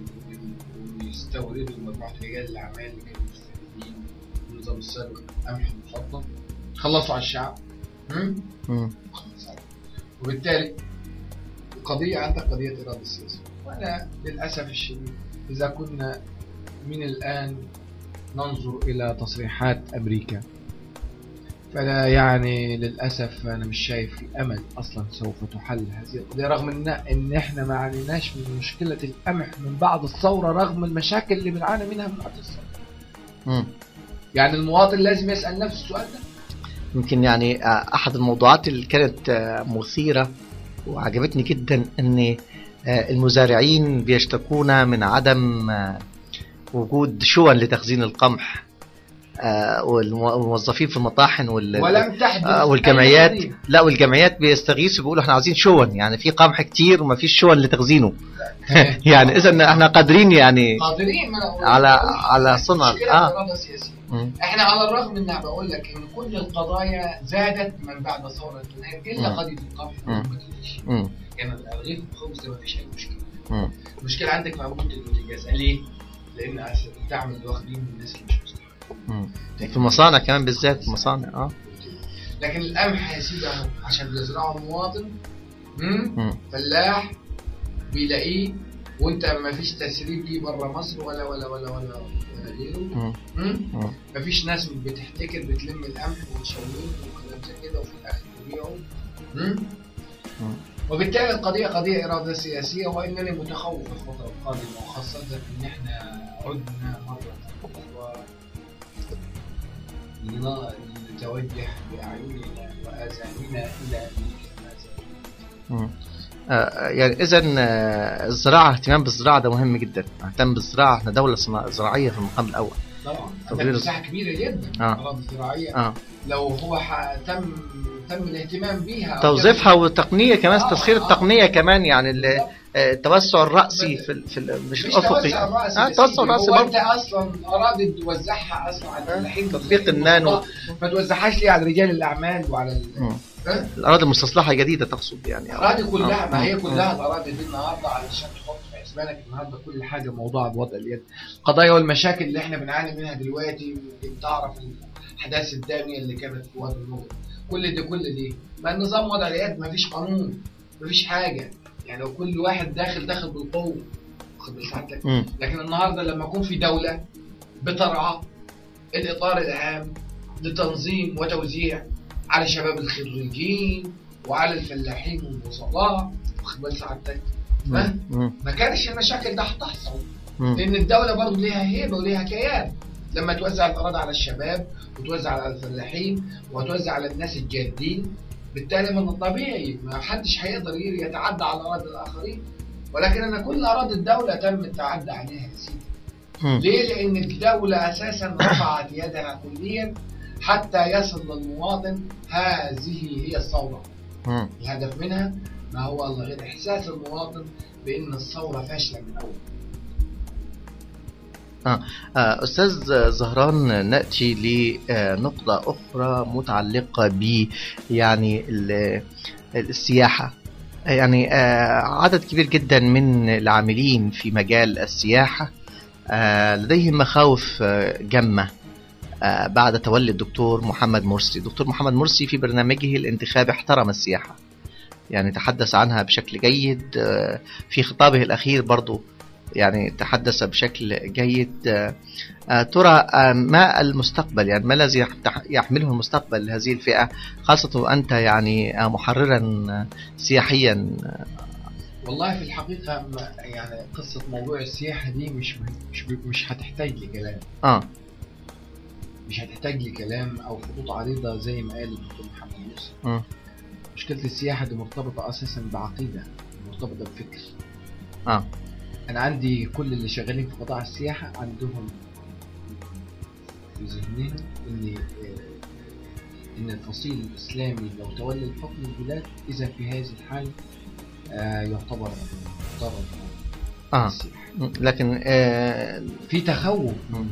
ويستوردوا مجموعة رجال الأعمال اللي كانوا مستفيدين من النظام السابق قمح المخطط خلصوا على الشعب مم؟ مم. وبالتالي القضية عندك قضية إرادة السياسة وأنا للأسف الشديد إذا كنا من الآن ننظر إلى تصريحات أمريكا فلا يعني للأسف أنا مش شايف في أمل أصلا سوف تحل هذه القضية رغم إن, إن إحنا ما عانيناش من مشكلة القمح من بعد الثورة رغم المشاكل اللي بنعاني منها من بعد الثورة مم. يعني المواطن لازم يسأل نفسه السؤال ده يمكن يعني آه، احد الموضوعات اللي كانت آه، مثيره وعجبتني جدا ان آه، المزارعين بيشتكون من عدم آه، وجود شون لتخزين القمح آه، والمو- والموظفين في المطاحن وال ولم تحدث آه، أي والجمعيات قضية. لا والجمعيات بيستغيثوا بيقولوا احنا عايزين شون يعني في قمح كتير وما فيش شون لتخزينه يعني اذا احنا قادرين يعني قادرين ما أنا- على على صنع مشكلة اه الإرادة السياسية مم. احنا على الرغم ان بقول لك ان كل القضايا زادت من بعد ثوره يناير الا مم. قضيه القمح مم. ما تقولش. مم. يعني الرغيف الخبز ده ما فيش اي مشكله مم. المشكله عندك موجود الانتاج ليه؟ لان أس- الدعم اللي واخدينه من الناس اللي مش مستحقين مم. في المصانع كمان بالذات في المصانع اه لكن القمح يا سيدي اهو عشان بيزرعه المواطن مم، مم. فلاح بيلاقيه وانت ما فيش تسريب ليه بره مصر ولا ولا ولا ولا ولا غيره مم. مم؟ مم. مفيش ناس بتحتكر بتلم القمح وتشويه وكلام زي كده وفي الاخر تبيعه مم؟ مم. وبالتالي القضية قضية إرادة سياسية وإنني متخوف الفترة القادمة وخاصة إن إحنا عدنا مرة أخرى لنا- لنتوجه بأعيننا وآذاننا إلى أمريكا ماذا مم. آه، يعني اذا الزراعه اهتمام بالزراعه ده مهم جدا اهتم بالزراعه احنا دوله صنا- زراعيه في المقام الاول طبعا عندك تطوير- مساحة كبيرة جدا آه. أراضي زراعية اه لو هو ح- تم تم الاهتمام بيها أو توظيفها تم- والتقنيه كمان آه، تسخير آه. التقنيه كمان يعني ال- بالظبط. آه، التوسع الرأسي في ال- في ال- مش مش الأفقي توسع الرأس آه، يا توسع سيدي. الرأس هو برضه. انت اصلا اراضي توزعها اصلا على الفلاحين تطبيق النانو. ما توزعهاش ليه على رجال الاعمال وعلى ال... مم. ها؟ الأراضي المستصلحة جديدة تقصد يعني أو- الاراضي كلها آه، ما هي آه، كلها الاراضي دي النهارده علشان تحط في حسبانك النهارده كل حاجه موضوعه بوضع اليد القضايا والمشاكل اللي احنا بنعاني منها دلوقتي يمكن تعرف الاحداث الداميه اللي كانت في وادي النور كل دي كل دي ما النظام وضع اليد ما فيش قانون ما فيش حاجه يعني لو كل واحد داخل داخل بالقوه واخد بال سعادتك مم. لكن النهارده لما يكون في دوله بترعى الاطار العام لتنظيم وتوزيع على شباب الخريجين وعلى الفلاحين والبسطاء واخد بال سعادتك ها؟ مم. ما كانش المشاكل ده هتحصل مم. لان الدوله برضه ليها هيبه وليها كيان لما توزع الاراضي على الشباب وتوزع على الفلاحين وتوزع على الناس الجادين بالتالي من الطبيعي ما حدش هيقدر يتعدى على اراضي الاخرين ولكن انا كل اراضي الدوله تم التعدي عليها يا سيدي مم. ليه؟ لأن الدولة أساسا رفعت يدها كليا حتى يصل للمواطن هذه هي الثورة مم. الهدف منها ما هو إلا غير إحساس المواطن بأن الثورة فاشلة من أول آه، أستاذ زهران نأتي لنقطة أخرى متعلقة ب يعني ال- السياحة يعني آه، عدد كبير جدا من العاملين في مجال السياحة آه، لديهم مخاوف آه، جمة آه، بعد تولي الدكتور محمد مرسي الدكتور محمد مرسي في برنامجه الانتخابي احترم السياحة يعني تحدث عنها بشكل جيد آه، في خطابه الأخير برضو يعني تحدث بشكل جيد آه، آه، ترى آه، ما المستقبل يعني ما الذي يحت- يحمله المستقبل لهذه الفئة خاصة وأنت يعني آه، محررا آه، سياحيا والله في الحقيقة ما- يعني قصة موضوع السياحة دي مش مش مش هتحتاج لكلام اه مش هتحتاج لكلام أو خطوط عريضة زي ما قال الدكتور محمد يوسف مم. مشكلة السياحة دي مرتبطة أساسا بعقيدة مرتبطة بفكر اه أنا عندي كل اللي شغالين في قطاع السياحة عندهم في ذهنهم إن آه، إن الفصيل الإسلامي لو تولى الحكم البلاد إذا في هذه الحالة آه، يعتبر ضرر اه السياحة م- لكن آه في تخوف مم.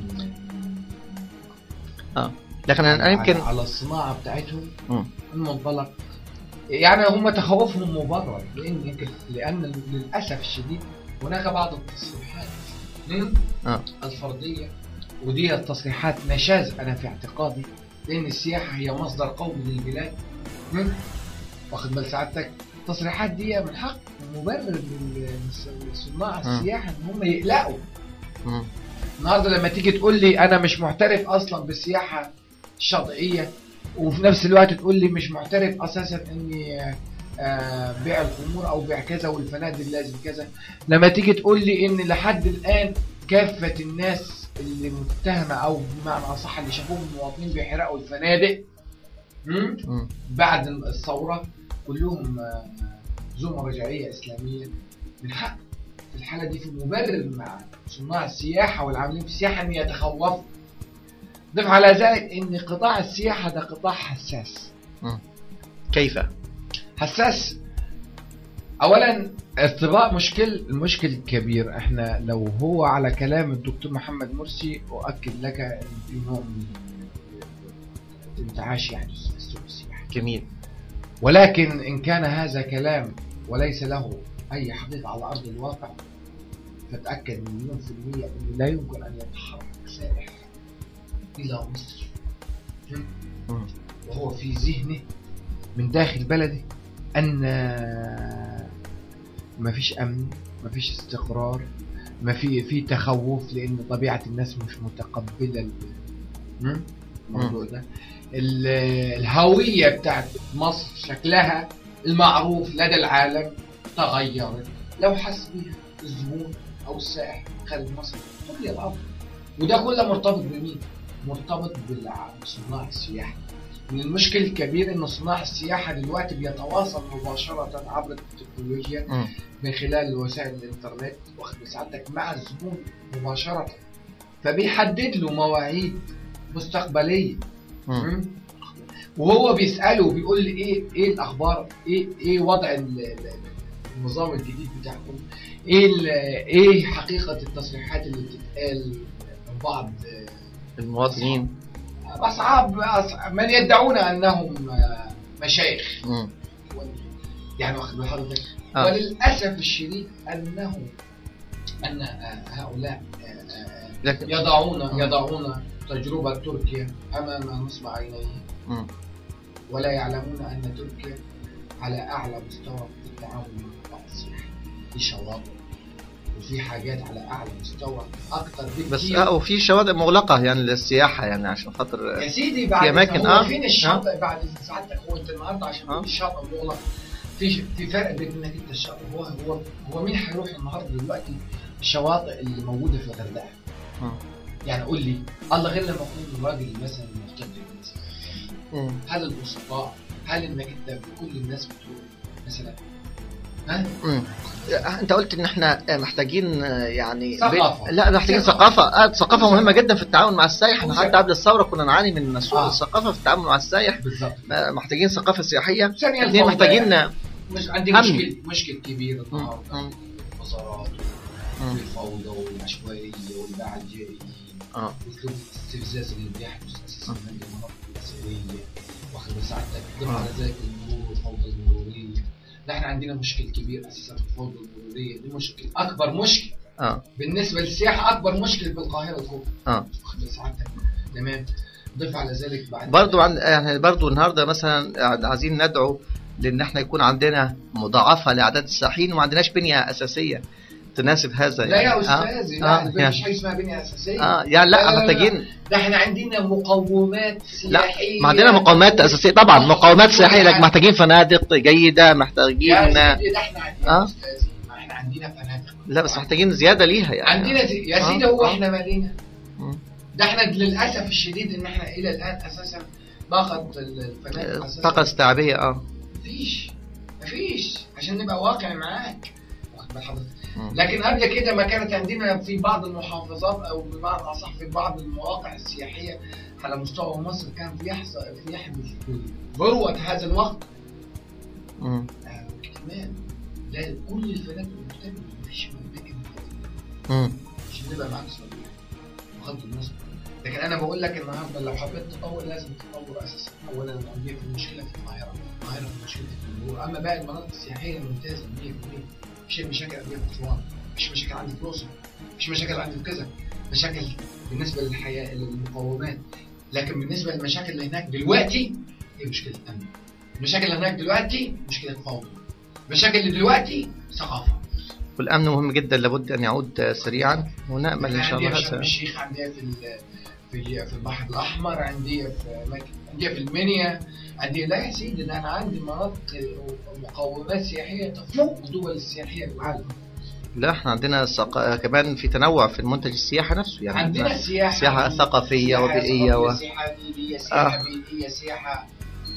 لكن انا يمكن على- على الصناعة بتاعتهم مم. من منطلق يعني هم تخوفهم مبرر لأن لأن للأسف الشديد هناك بعض التصريحات من آه. الفردية ودي التصريحات نشاز أنا في اعتقادي لأن السياحة هي مصدر قومي للبلاد مم. واخد بال سعادتك التصريحات دي من حق مبرر لصناع مم. السياحة إن هم يقلقوا مم. النهارده لما تيجي تقول لي انا مش معترف اصلا بالسياحه الشاطئيه وفي نفس الوقت تقول لي مش معترف اساسا اني آه، بيع الخمور او بيع كذا والفنادق لازم كذا لما تيجي تقول لي ان لحد الان كافه الناس اللي متهمه او بمعنى اصح اللي شافوهم المواطنين بيحرقوا الفنادق مم؟ مم. بعد الثوره كلهم آه، ذو رجعيه اسلاميه من حق في الحاله دي في مبرر مع صناع السياحه والعاملين في السياحه ان يتخوفوا ضف على ذلك ان قطاع السياحه ده قطاع حساس كيف؟ حساس اولا ارتباط مشكل المشكل الكبير احنا لو هو على كلام الدكتور محمد مرسي اؤكد لك ان في نوع من الانتعاش يحدث في السوق السياحي جميل ولكن إن كان هذا كلام وليس له أي حقيقة على أرض الواقع فتأكد مليون في المية أنه لا يمكن أن يتحرك سائح إلى مصر مم. وهو في ذهنه من داخل بلده أن ما فيش أمن ما فيش استقرار ما في في تخوف لأن طبيعة الناس مش متقبلة ال- مم؟ الموضوع ده ال- الهوية بتاعت مصر شكلها المعروف لدى العالم تغيرت لو حس بيها الزبون أو السائح خارج مصر قضي الأمر وده كله مرتبط بمين؟ مرتبط بالع- بصناع السياحة من المشكل الكبير ان صناع السياحة دلوقتي بيتواصل مباشرة عبر التكنولوجيا مم. من خلال وسائل الانترنت واخد سعادتك مع الزبون مباشرة فبيحدد له مواعيد مستقبلية مم. مم. وهو بيسأله بيقول لي ايه ايه الاخبار ايه ايه وضع ال- ال- النظام الجديد بتاعكم ايه ال- ايه حقيقه التصريحات اللي بتتقال من بعض المواطنين اصحاب أص- من يدعون انهم آه، مشايخ مم. يعني واخد بال حضرتك آه. وللاسف الشديد انه ان آه، هؤلاء آه، آه، لكن يضعون مم. يضعون تجربه تركيا امام نصب عينيه مم. ولا يعلمون ان تركيا على اعلى مستوى في التعامل مع القطاع السياحي في شواطئ وفي حاجات على اعلى مستوى اكثر بكثير بس اه وفي شواطئ مغلقه يعني للسياحه يعني عشان خاطر يا سيدي بعد في أماكن، هو آه. فين الشاطئ بعد سعادتك هو انت النهارده عشان آه. تقول الشاطئ مغلق في في فرق بين انك انت الشاطئ هو هو هو مين هيروح النهارده دلوقتي الشواطئ اللي موجوده في الغردقه مم. يعني قول لي الله غير لما يكون راجل مثلا مقتدر مثلا مم. هل البسطاء هل انك انت كل الناس بتروح مثلا ها مم. انت قلت ان احنا محتاجين آه، يعني ثقافة. ب- لا محتاجين ثقافة. ثقافه آه ثقافه مهمه جدا في التعامل مع السائح احنا وثقافة. حتى قبل الثوره كنا نعاني من سوء آه. الثقافه في التعامل مع السائح بالظبط آه، محتاجين ثقافه سياحيه ثانيا اثنين الفوضى محتاجين يعني. مش عندي أمن. مشكل مشكل كبير مم. النهارده مم. الوزارات مم. والفوضى والعشوائيه والباع الجائي اه اسلوب الاستفزاز اللي بيحدث اساسا آه. عند المناطق الاسريه واخد ساعتك ضمن آه. على ذلك المرور والفوضى المروريه نحن عندنا مشكل كبير اساسا في الفوضى المروريه دي مشكل اكبر مشكل اه بالنسبه للسياحه اكبر مشكل بالقاهره الكبرى اه واخد ساعتك تمام ضف على ذلك بعد برضو عن يعني برضو النهارده مثلا عايزين ندعو لان احنا يكون عندنا مضاعفه لاعداد السائحين وما عندناش بنيه اساسيه تناسب هذا لا يا يعني. استاذي آه. لا آه. البنية يعني. مش حاجه اسمها بنيه اساسيه اه يعني لا، لا لا، لا. محتاجين ده احنا عندنا مقومات سياحيه ما عندنا مقومات اساسيه طبعا مقومات سياحيه لكن محتاجين فنادق جيده محتاجين يا سيدي ده احنا عندنا آه. آه؟ استاذي ما احنا عندنا فنادق لا بس محتاجين زياده ليها يعني عندنا زي... يا آه، سيدي هو آه. احنا مالينا مم. ده احنا للاسف الشديد ان احنا الى الان اساسا طاقه الفنادق اساسا طاقه استيعابيه اه مفيش مفيش عشان نبقى واقع معاك واخد بال حضرتك مم. لكن قبل كده ما كانت عندنا في بعض المحافظات او بمعنى اصح في بعض المواقع السياحيه على مستوى مصر كان بيحصل بيحدث ذروه هذا الوقت مم. آه، اكتمال لا كل الفنادق مكتمله مفيش اماكن مم. عشان نبقى معاك صريح بغض النظر لكن انا بقول لك النهارده لو حبيت تطور لازم تطور اساسا اولا الانديه في المشكله في القاهره القاهره في مشكله في المرور اما باقي المناطق السياحيه الممتازه 100% مفيش أي مشاكل عندي في اسوان مفيش مشاكل عندي في الاقصر مفيش مشاكل عندي في كذا مشاكل بالنسبه للحياه للمقومات لكن بالنسبه للمشاكل اللي هناك دلوقتي هي مشكله امن المشاكل اللي هناك دلوقتي مشكله فوضى المشاكل اللي دلوقتي ثقافه والامن مهم جدا لابد ان يعود سريعا ونامل ان شاء عندي الله في شرم هذا الشيخ عندي في ال- في في البحر الاحمر عندي في أماكن- عندي في المنيا عندي لا يا سيدي ده انا عندي مناطق مقومات سياحيه تفوق الدول السياحيه في العالم لا احنا عندنا سق... كمان في تنوع في المنتج السياحي نفسه يعني عندنا سياحه سياحة ثقافية سياحة وبيئية و- ثقافية، سياحه دينيه سياحه آه. بيئيه سياحه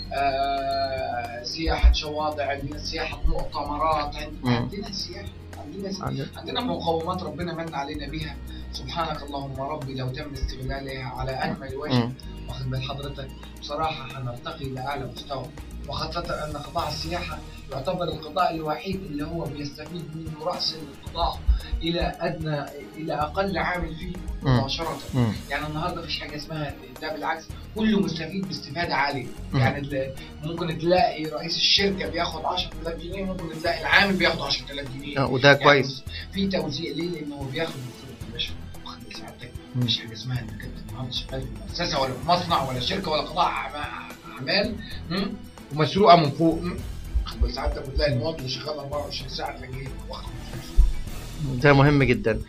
آه سياحه شواطئ عندنا سياحه مؤتمرات عند- مم. عندنا سياحه عندنا سياحة. عندنا- عندنا مقومات ربنا من علينا بها سبحانك اللهم ربي لو تم استغلالها على اكمل وجه مم. واخد بال حضرتك بصراحه هنرتقي لاعلى مستوى وخاصه ان قطاع السياحه يعتبر القطاع الوحيد اللي هو بيستفيد من راس القطاع الى ادنى الى اقل عامل فيه مم. مباشره مم. يعني النهارده مفيش حاجه اسمها ده بالعكس كله مستفيد باستفاده عاليه مم. يعني ال- ممكن تلاقي رئيس الشركه بياخد 10000 جنيه ممكن تلاقي العامل بياخد 10000 جنيه آه، وده يعني كويس في توزيع ليه لانه هو بياخد الفلوس يا باشا واخد سعادتك مم. مفيش حاجه اسمها انك انت النهارده شغال في مؤسسه ولا في مصنع ولا شركه ولا قطاع أعما- اعمال مم؟ ومسروقه من فوق مم؟ واخد بال سعادتك وتلاقي المواطن شغال 24 ساعه تلاقيه واخد فلوس. ده مهم جدا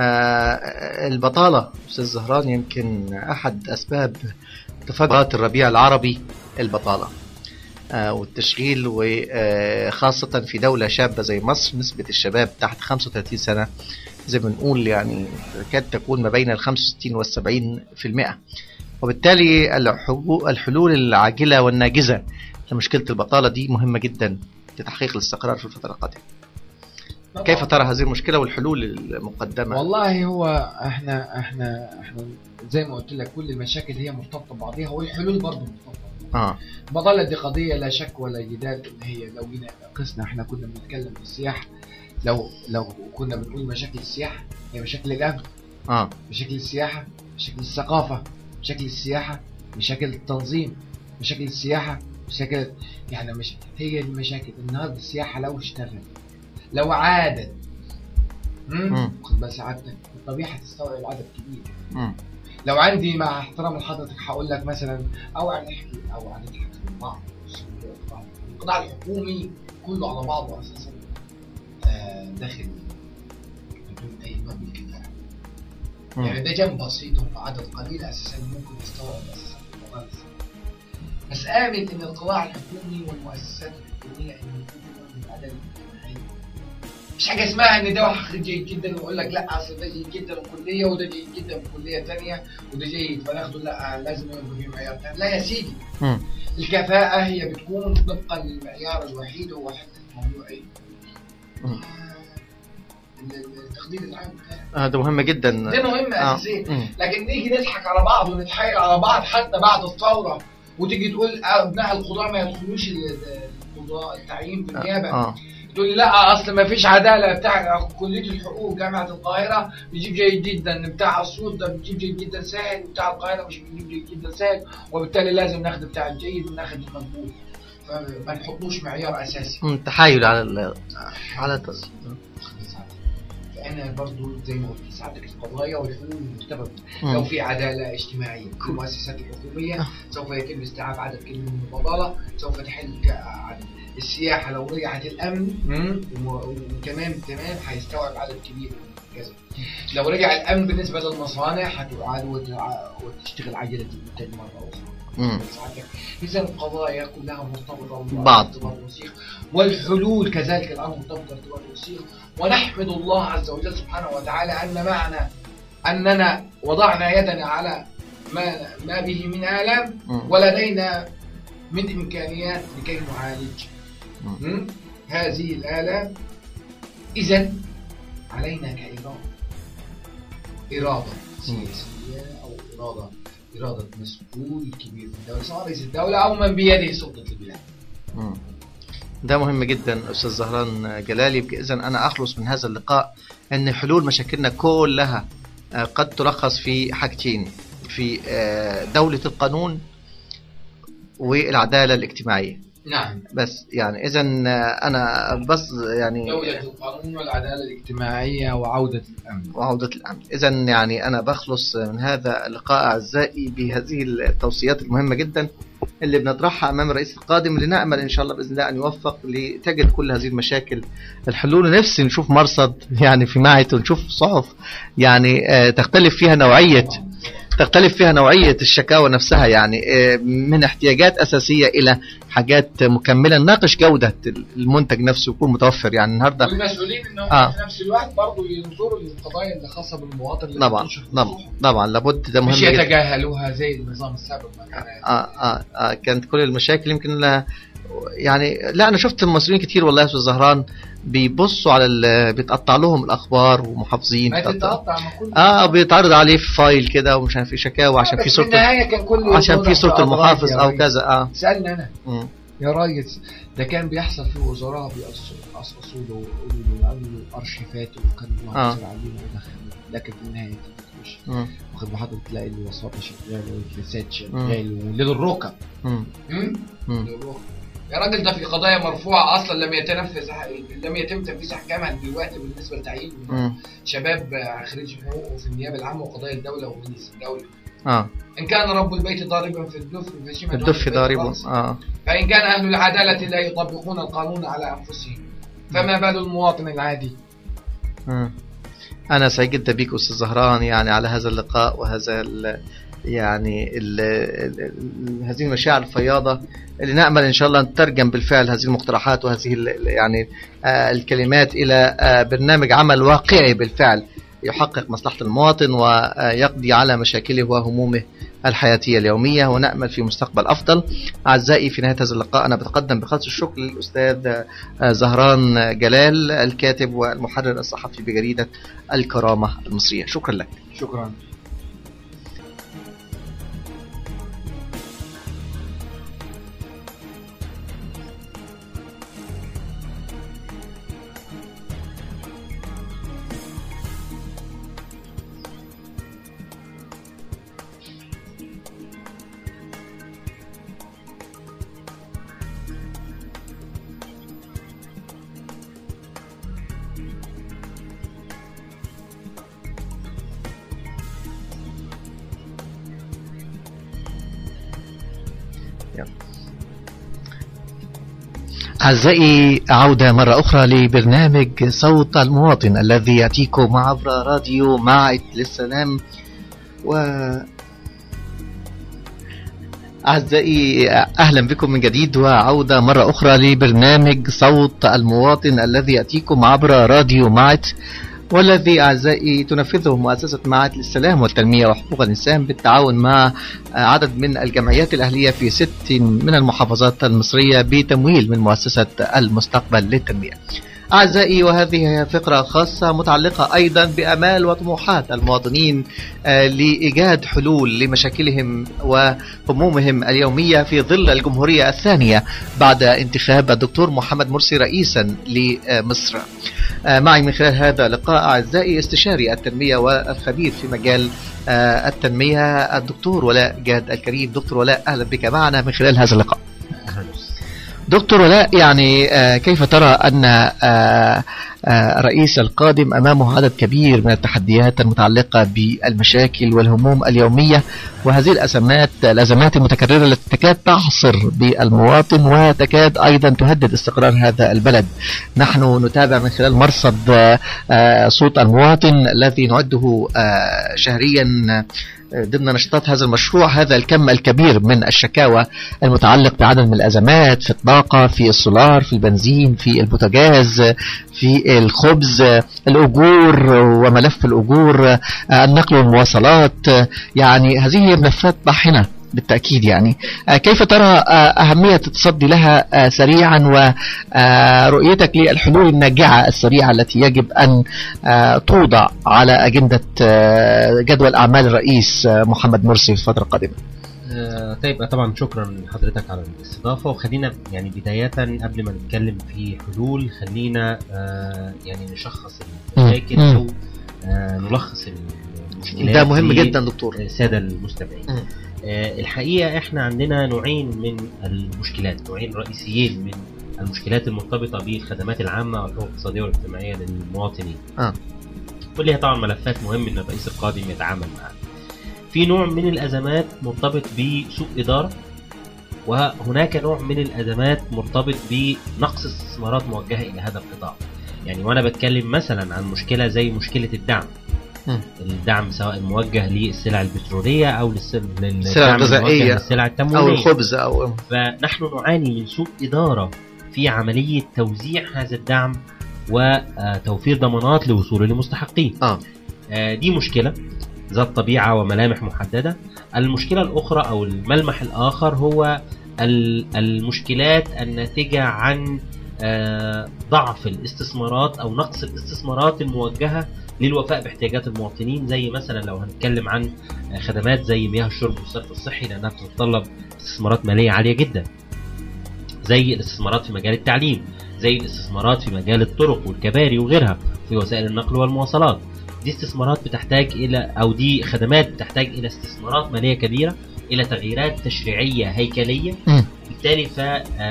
آه البطالة أستاذ زهران يمكن أحد أسباب تفجرات الربيع العربي البطالة آه والتشغيل وخاصة في دولة شابة زي مصر نسبة الشباب تحت 35 سنة زي ما بنقول يعني تكاد تكون ما بين ال 65 وال 70 في المئة وبالتالي الحبو- الحلول العاجلة والناجزة لمشكلة البطالة دي مهمة جدا لتحقيق الاستقرار في الفترة القادمة كيف ترى هذه المشكلة والحلول المقدمة والله هو احنا احنا احنا زي ما قلت لك كل المشاكل هي مرتبطه ببعضيها والحلول برضه مرتبطه اه المظلة دي قضية لا شك ولا جدال إن هي لو جينا قسنا إحنا كنا بنتكلم في السياحة لو لو كنا بنقول مشاكل السياحة هي مشاكل الأمن اه مشاكل السياحة مشاكل الثقافة مشاكل السياحة مشاكل التنظيم مشاكل السياحة مشاكل يعني مش هي المشاكل النهارده السياحة لو اشتغل لو عادت مم. مم؟ خد بال سعادتك الطبيعة هتستوعب عدد كبير مم. لو عندي مع احترام لحضرتك هقول لك مثلا او هنحكي او هنضحك في بعض القطاع الحكومي كله على بعضه اساسا آه، داخل بدون اي نوع من الكفاءة يعني مم. ده جنب بسيط وعدد قليل اساسا ممكن يستوعب اساسا القطاع السياسي. بس امن ان القطاع الحكومي والمؤسسات الحكوميه ان يكون من العداله الاجتماعيه مش حاجه اسمها ان ده واحد خريج جيد جدا ويقول لك لا اصل ده جيد جدا في كليه وده جيد جدا في كليه ثانيه وده جيد فناخده لا لازم يبقى في معيار تاني لا يا سيدي مم. الكفاءه هي بتكون طبقا للمعيار الوحيد هو حته موضوع ايه؟ مم. آه، التقدير العام بتاعك هذا مهم جدا دي مهمه آه. اساسيه مم. لكن نيجي نضحك على بعض ونتحايل على بعض حتى بعد الثوره وتيجي تقول ابناء القضاء ما يدخلوش ال- القضاء التعيين في النيابه اه تقول لي لا اصل ما فيش عداله بتاع كليه الحقوق جامعه القاهره بيجيب جيد جدا بتاع اسيوط ده بيجيب جيد جدا سهل بتاع القاهره مش بيجيب جيد جدا سهل وبالتالي لازم ناخد بتاع الجيد وناخد المقبول فما نحطوش معيار اساسي مم. تحايل على ال... على الت- فانا برضو زي ما قلت ساعتك القضايا والحلول المرتبطه مم. لو في عداله اجتماعيه في المؤسسات الحكوميه سوف يتم استيعاب عدد كبير من البطاله سوف تحل عدد السياحه لو رجعت الامن و- وكمان تمام هيستوعب عدد كبير من كذا لو رجع الامن بالنسبه للمصانع هتعاد وتع- وتشتغل عجله الانتاج مره اخرى مم. اذا القضايا كلها مرتبطه بعض. ارتباط وثيق والحلول كذلك الان مرتبطه ارتباط وثيق ونحمد الله عز وجل سبحانه وتعالى ان معنا اننا وضعنا يدنا على ما ما به من الام مم. ولدينا من امكانيات لكي نعالج مم. م? هذه الآلام إذا علينا كإرادة إرادة سياسية أو إرادة إرادة مسؤول كبير في الدولة سواء رئيس الدولة أو من بيده سلطة البلاد مم. ده مهم جدا استاذ زهران جلالي اذا انا اخلص من هذا اللقاء ان حلول مشاكلنا كلها آه، قد تلخص في حاجتين في آه، دولة القانون والعدالة الاجتماعية نعم بس يعني اذا آه، انا بس يعني دولة القانون والعدالة الاجتماعية وعودة الأمن وعودة الأمن إذا يعني أنا بخلص من هذا اللقاء أعزائي بهذه التوصيات المهمة جدا اللي بنطرحها أمام الرئيس القادم لنأمل إن شاء الله بإذن الله أن يوفق لتجد كل هذه المشاكل الحلول نفسي نشوف مرصد يعني في معهد ونشوف صحف يعني آه، تختلف فيها نوعية تختلف فيها نوعية الشكاوى نفسها يعني آه، من احتياجات أساسية إلى حاجات مكملة نناقش جودة المنتج نفسه يكون متوفر يعني النهاردة والمسؤولين انهم آه. في نفس الوقت برضه ينظروا للقضايا اللي خاصه بالمواطن اللي طبعا بتنشر في طبعا الصحف. طبعا لابد ده مهم مش جدا يتجاهلوها زي النظام السابق ما كان آه آه آه كانت كل المشاكل يمكن لها يعني لا انا شفت المصريين كتير والله يا استاذ زهران بيبصوا على ال- بيتقطع لهم الاخبار ومحافظين ما بتقطع- تتقطع ما كل اه بيتعرض عليه في فايل كده ومش عارف في شكاوى عشان بس في في صوره النهايه كان كل عشان في صوره أضرار المحافظ يا او ريس. كذا اه سالني انا مم. يا ريس ده كان بيحصل في وزراء بيقصقصوا له ويقولوا له عملوا ارشيفات وكان الله آه. يستر علينا ودخلوا لكن في النهايه مش مم. واخد بحضرتك تلاقي الوساطه شغاله والكلاسات مم. شغال وليل الركب مم. مم؟ مم. ليل الركب. يا راجل ده في قضايا مرفوعه اصلا لم يتنفذ لم يتم تنفيذ احكامها دلوقتي بالنسبه لتعيين مم. شباب خريج حقوق وفي النيابه العامه وقضايا الدوله ومجلس الدوله اه ان كان رب البيت ضاربا في الدف فشيما الدف ضارب رأسه. اه فإن كان أهل العدالة لا يطبقون القانون على أنفسهم فما بال المواطن العادي مم. أنا سعيد جدا بيك أستاذ زهران يعني على هذا اللقاء وهذا ال يعني ال ال ال هذه المشاعر الفياضة اللي نأمل إن شاء الله أن تترجم بالفعل هذه المقترحات وهذه ال يعني آه الكلمات إلى آه برنامج عمل واقعي بالفعل يحقق مصلحة المواطن ويقضي على مشاكله وهمومه الحياتية اليومية ونأمل في مستقبل أفضل أعزائي في نهاية هذا اللقاء أنا بتقدم بخالص الشكر للأستاذ آه، زهران جلال الكاتب والمحرر الصحفي بجريدة الكرامة المصرية شكرا لك شكرا أعزائي عودة مرة أخرى لبرنامج صوت المواطن الذي يأتيكم عبر راديو معد للسلام و أعزائي أهلا بكم من جديد وعودة مرة أخرى لبرنامج صوت المواطن الذي يأتيكم عبر راديو معد والذي أعزائي تنفذه مؤسسة معهد للسلام والتنمية وحقوق الإنسان بالتعاون مع عدد من الجمعيات الأهلية في ست من المحافظات المصرية بتمويل من مؤسسة المستقبل للتنمية أعزائي وهذه فقرة خاصة متعلقة أيضا بأمال وطموحات المواطنين لإيجاد حلول لمشاكلهم وهمومهم اليومية في ظل الجمهورية الثانية بعد انتخاب الدكتور محمد مرسي رئيسا لمصر معي من خلال هذا اللقاء أعزائي استشاري التنمية والخبير في مجال التنمية الدكتور ولاء جاد الكريم دكتور ولاء أهلا بك معنا من خلال هذا اللقاء دكتور ولاء يعني كيف ترى أن الرئيس القادم أمامه عدد كبير من التحديات المتعلقة بالمشاكل والهموم اليومية وهذه الأزمات الأزمات المتكررة التي تكاد تعصر بالمواطن وتكاد أيضا تهدد استقرار هذا البلد نحن نتابع من خلال مرصد صوت المواطن الذي نعده شهريا ضمن نشاطات هذا المشروع هذا الكم الكبير من الشكاوى المتعلق بعدد من الأزمات في الطاقة في السولار في البنزين في البوتاجاز في الخبز الأجور وملف الأجور النقل والمواصلات يعني هذه هي ملفات طاحنة بالتأكيد يعني كيف ترى أهمية التصدي لها سريعا ورؤيتك للحلول الناجعة السريعة التي يجب أن توضع على أجندة جدول أعمال الرئيس محمد مرسي في الفترة القادمة طيب طبعا شكرا لحضرتك على الاستضافة وخلينا يعني بداية قبل ما نتكلم في حلول خلينا يعني نشخص المشاكل أو نلخص المشكلات ده مهم جدا دكتور السادة المستمعين الحقيقة احنا عندنا نوعين من المشكلات نوعين رئيسيين من المشكلات المرتبطة بالخدمات العامة والحقوق الاقتصادية والاجتماعية للمواطنين آه. وليها طبعا ملفات مهم ان الرئيس القادم يتعامل معها في نوع من الأزمات مرتبط بسوء إدارة وهناك نوع من الأزمات مرتبط بنقص استثمارات موجهة إلى هذا القطاع يعني وأنا بتكلم مثلا عن مشكلة زي مشكلة الدعم م. الدعم سواء موجه للسلع البترولية أو السلع الغذائية للسلع التموينية أو الخبز أو فنحن نعاني من سوء إدارة في عملية توزيع هذا الدعم وتوفير ضمانات لوصوله للمستحقين آه. دي مشكلة ذات طبيعة وملامح محددة المشكلة الأخرى أو الملمح الآخر هو المشكلات الناتجة عن ضعف الاستثمارات أو نقص الاستثمارات الموجهة للوفاء باحتياجات المواطنين زي مثلا لو هنتكلم عن خدمات زي مياه الشرب والصرف الصحي لأنها بتتطلب استثمارات مالية عالية جدا زي الاستثمارات في مجال التعليم زي الاستثمارات في مجال الطرق والكباري وغيرها في وسائل النقل والمواصلات دي استثمارات بتحتاج الى او دي خدمات بتحتاج الى استثمارات ماليه كبيره الى تغييرات تشريعيه هيكليه م. بالتالي ف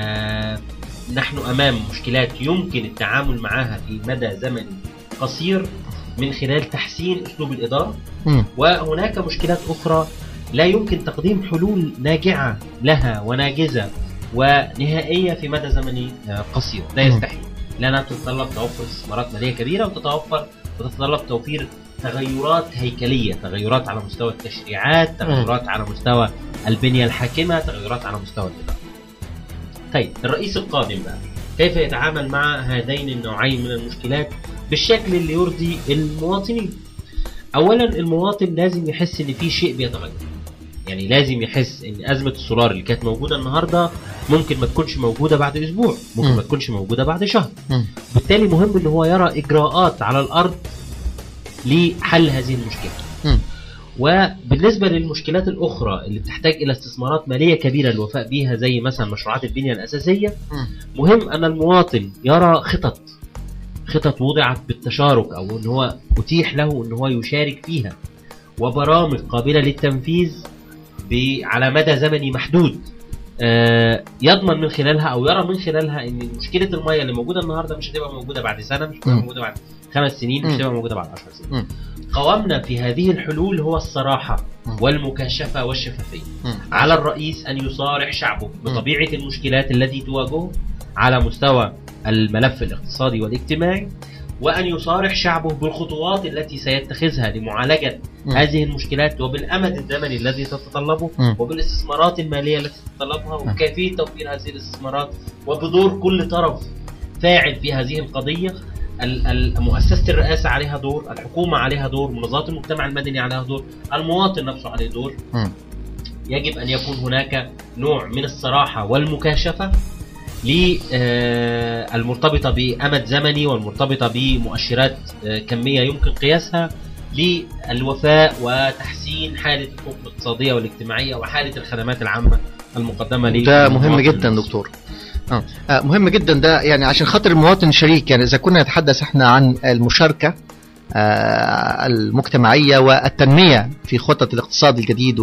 نحن امام مشكلات يمكن التعامل معها في مدى زمني قصير من خلال تحسين اسلوب الاداره م. وهناك مشكلات اخرى لا يمكن تقديم حلول ناجعه لها وناجزه ونهائيه في مدى زمني قصير لا يستحيل لانها تتطلب توفر استثمارات ماليه كبيره وتتوفر وتتطلب توفير تغيرات هيكليه تغيرات على مستوى التشريعات تغيرات على مستوى البنيه الحاكمه تغيرات على مستوى الاداره طيب الرئيس القادم بقى كيف يتعامل مع هذين النوعين من المشكلات بالشكل اللي يرضي المواطنين اولا المواطن لازم يحس ان في شيء بيتغير يعني لازم يحس ان ازمه السولار اللي كانت موجوده النهارده ممكن ما تكونش موجوده بعد اسبوع ممكن م. ما تكونش موجوده بعد شهر م. بالتالي مهم ان هو يرى اجراءات على الارض لحل هذه المشكله م. وبالنسبة للمشكلات الأخرى اللي بتحتاج إلى استثمارات مالية كبيرة للوفاء بها زي مثلا مشروعات البنية الأساسية م. مهم أن المواطن يرى خطط خطط وضعت بالتشارك أو أن هو أتيح له أن هو يشارك فيها وبرامج قابلة للتنفيذ ب- على مدى زمني محدود آه، يضمن من خلالها او يرى من خلالها ان مشكله الميه اللي موجوده النهارده مش هتبقى موجوده بعد سنه مش هتبقى م. موجوده بعد خمس سنين مش مم. تبقى موجوده بعد 10 سنين مم. قوامنا في هذه الحلول هو الصراحه مم. والمكاشفه والشفافيه مم. على الرئيس ان يصارح شعبه بطبيعه المشكلات التي تواجهه على مستوى الملف الاقتصادي والاجتماعي وان يصارح شعبه بالخطوات التي سيتخذها لمعالجه مم. هذه المشكلات وبالامد الزمني الذي تتطلبه مم. وبالاستثمارات الماليه التي تتطلبها وكيفيه توفير هذه الاستثمارات وبدور كل طرف فاعل في هذه القضيه ال- ال- مؤسسه الرئاسه عليها دور، الحكومه عليها دور، منظمات المجتمع المدني عليها دور، المواطن نفسه عليه دور. مم. يجب ان يكون هناك نوع من الصراحه والمكاشفه المرتبطه بامد زمني والمرتبطه بمؤشرات آه، كميه يمكن قياسها للوفاء وتحسين حاله الحقوق الاقتصاديه والاجتماعيه وحاله الخدمات العامه المقدمه لي ده مهم جدا دكتور آه. آه مهم جدا ده يعني عشان خاطر المواطن شريك يعني اذا كنا نتحدث احنا عن المشاركه آه المجتمعيه والتنميه في خطط الاقتصاد الجديد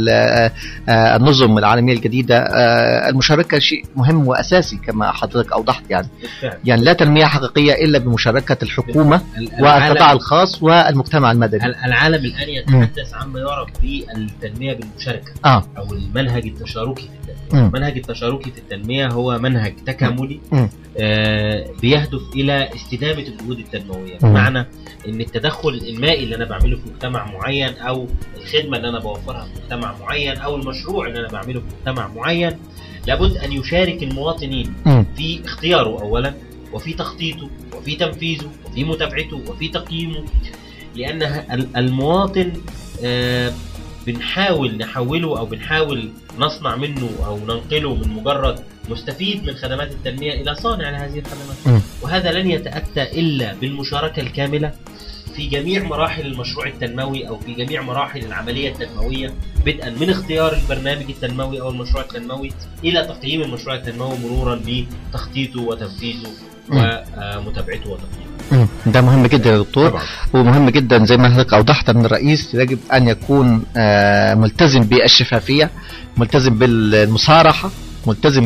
والنظم العالميه الجديده آه المشاركه شيء مهم واساسي كما حضرتك اوضحت يعني بالفعل. يعني لا تنميه حقيقيه الا بمشاركه الحكومه ال- والقطاع العالم, الخاص والمجتمع المدني ال- العالم الان يتحدث عما يعرف بالتنميه بالمشاركه اه او المنهج التشاركي في التنميه مم. المنهج التشاركي في التنميه هو منهج تكاملي مم. آه بيهدف الى استدامه الجهود التنمويه مم. بمعنى ان التدخل الانمائي اللي انا بعمله في مجتمع معين او الخدمه اللي انا بوفرها في مجتمع معين او المشروع اللي انا بعمله في مجتمع معين لابد ان يشارك المواطنين مم. في اختياره اولا وفي تخطيطه وفي تنفيذه وفي متابعته وفي تقييمه لان ه- ال- المواطن آه، بنحاول نحوله او بنحاول نصنع منه او ننقله من مجرد مستفيد من خدمات التنميه الى صانع لهذه الخدمات مم. وهذا لن يتاتى الا بالمشاركه الكامله في جميع مراحل المشروع التنموي او في جميع مراحل العمليه التنمويه بدءا من اختيار البرنامج التنموي او المشروع التنموي الى تقييم المشروع التنموي مرورا بتخطيطه وتنفيذه مم. ومتابعته وتقييمه مم. ده مهم جدا يا دكتور طبعا ومهم جدا زي ما حضرتك اوضحت ان الرئيس يجب ان يكون آه، ملتزم بالشفافيه ملتزم بالمصارحه ملتزم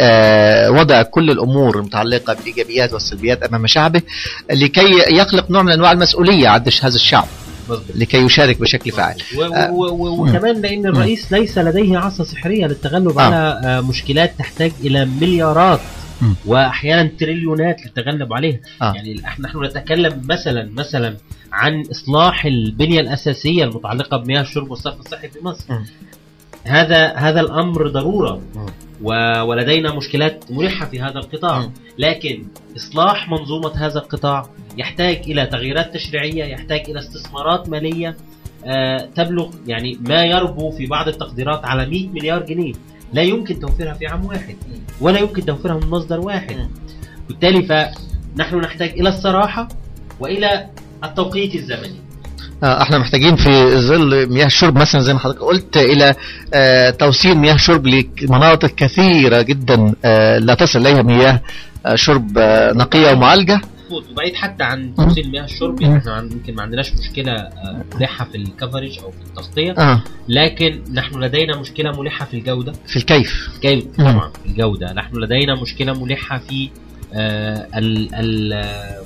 بوضع كل الامور المتعلقه بالايجابيات والسلبيات امام شعبه لكي يخلق نوع من انواع المسؤوليه عند هذا الشعب مظبوط لكي يشارك بشكل فعال و- و- و- وكمان لان الرئيس ليس لديه عصا سحريه للتغلب آه. على آه، مشكلات تحتاج الى مليارات مم. واحيانا تريليونات للتغلب عليها آه. يعني احنا نحن نتكلم مثلا مثلا عن اصلاح البنيه الاساسيه المتعلقه بمياه الشرب والصرف الصحي في مصر مم. هذا هذا الامر ضروره مم. و- ولدينا مشكلات ملحه في هذا القطاع مم. لكن اصلاح منظومه هذا القطاع يحتاج الى تغييرات تشريعيه يحتاج الى استثمارات ماليه آه، تبلغ يعني ما يربو في بعض التقديرات على 100 مليار جنيه لا يمكن توفيرها في عام واحد ولا يمكن توفيرها من مصدر واحد مم. بالتالي فنحن نحتاج الى الصراحه والى التوقيت الزمني آه، احنا محتاجين في ظل مياه الشرب مثلا زي ما حضرتك قلت الى آه، توصيل مياه شرب لمناطق كثيره جدا آه، لا تصل اليها مياه آه، شرب آه، نقيه ومعالجه مظبوط وبعيد حتى عن توصيل مياه الشرب مم. يعني احنا عن- يمكن ما عندناش مشكله آه، ملحه في الكفرج او في التغطيه اه لكن نحن لدينا مشكله ملحه في الجوده في الكيف كيف مم. طبعا في الجوده نحن لدينا مشكله ملحه في آه، ال ال آه،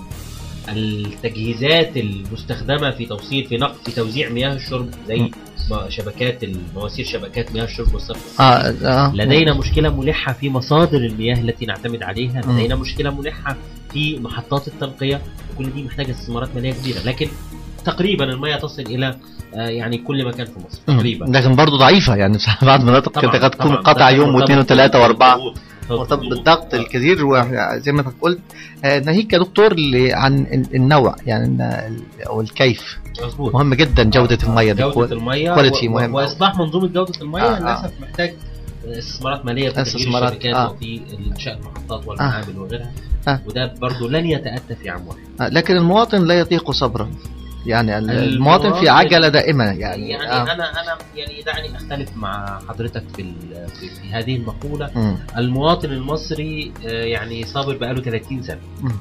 التجهيزات المستخدمه في توصيل في نقل في توزيع مياه الشرب زي مم. ما- شبكات مواسير شبكات مياه الشرب والصرف اه الصحي. اه لدينا مشكله ملحه في مصادر المياه التي نعتمد عليها مم. لدينا مشكله ملحه في محطات التنقيه وكل دي محتاجه استثمارات ماليه كبيره لكن تقريبا المياه تصل الى آه، يعني كل مكان في مصر مم. تقريبا لكن برضه ضعيفه يعني في بعض المناطق طبعاً، قد تكون طبعاً. قطع ده يوم مرتبط واثنين وثلاثه واربعه بالضغوط. مرتبط بالضغط الكثير وزي ما حضرتك قلت آه، ناهيك يا دكتور ل- عن ال- النوع يعني ال- او الكيف مظبوط مهم جدا جوده الميه دي جودة المية quality و- و- مهم. وإصلاح منظومة جودة المية آه، آه. للأسف محتاج استثمارات مالية في تغيير استثمارات، الشبكات آه. وفي إنشاء المحطات والمعابر وغيرها آه. وده برضه لن يتأتى في عام واحد آه، لكن المواطن لا يطيق صبرا يعني ال- المواطن في المواطن- عجله دائمه يعني, يعني آه. أنا أنا يعني دعني أختلف مع حضرتك في ال- في في هذه المقولة مم. المواطن المصري آه، يعني صابر بقاله 30 سنة مم.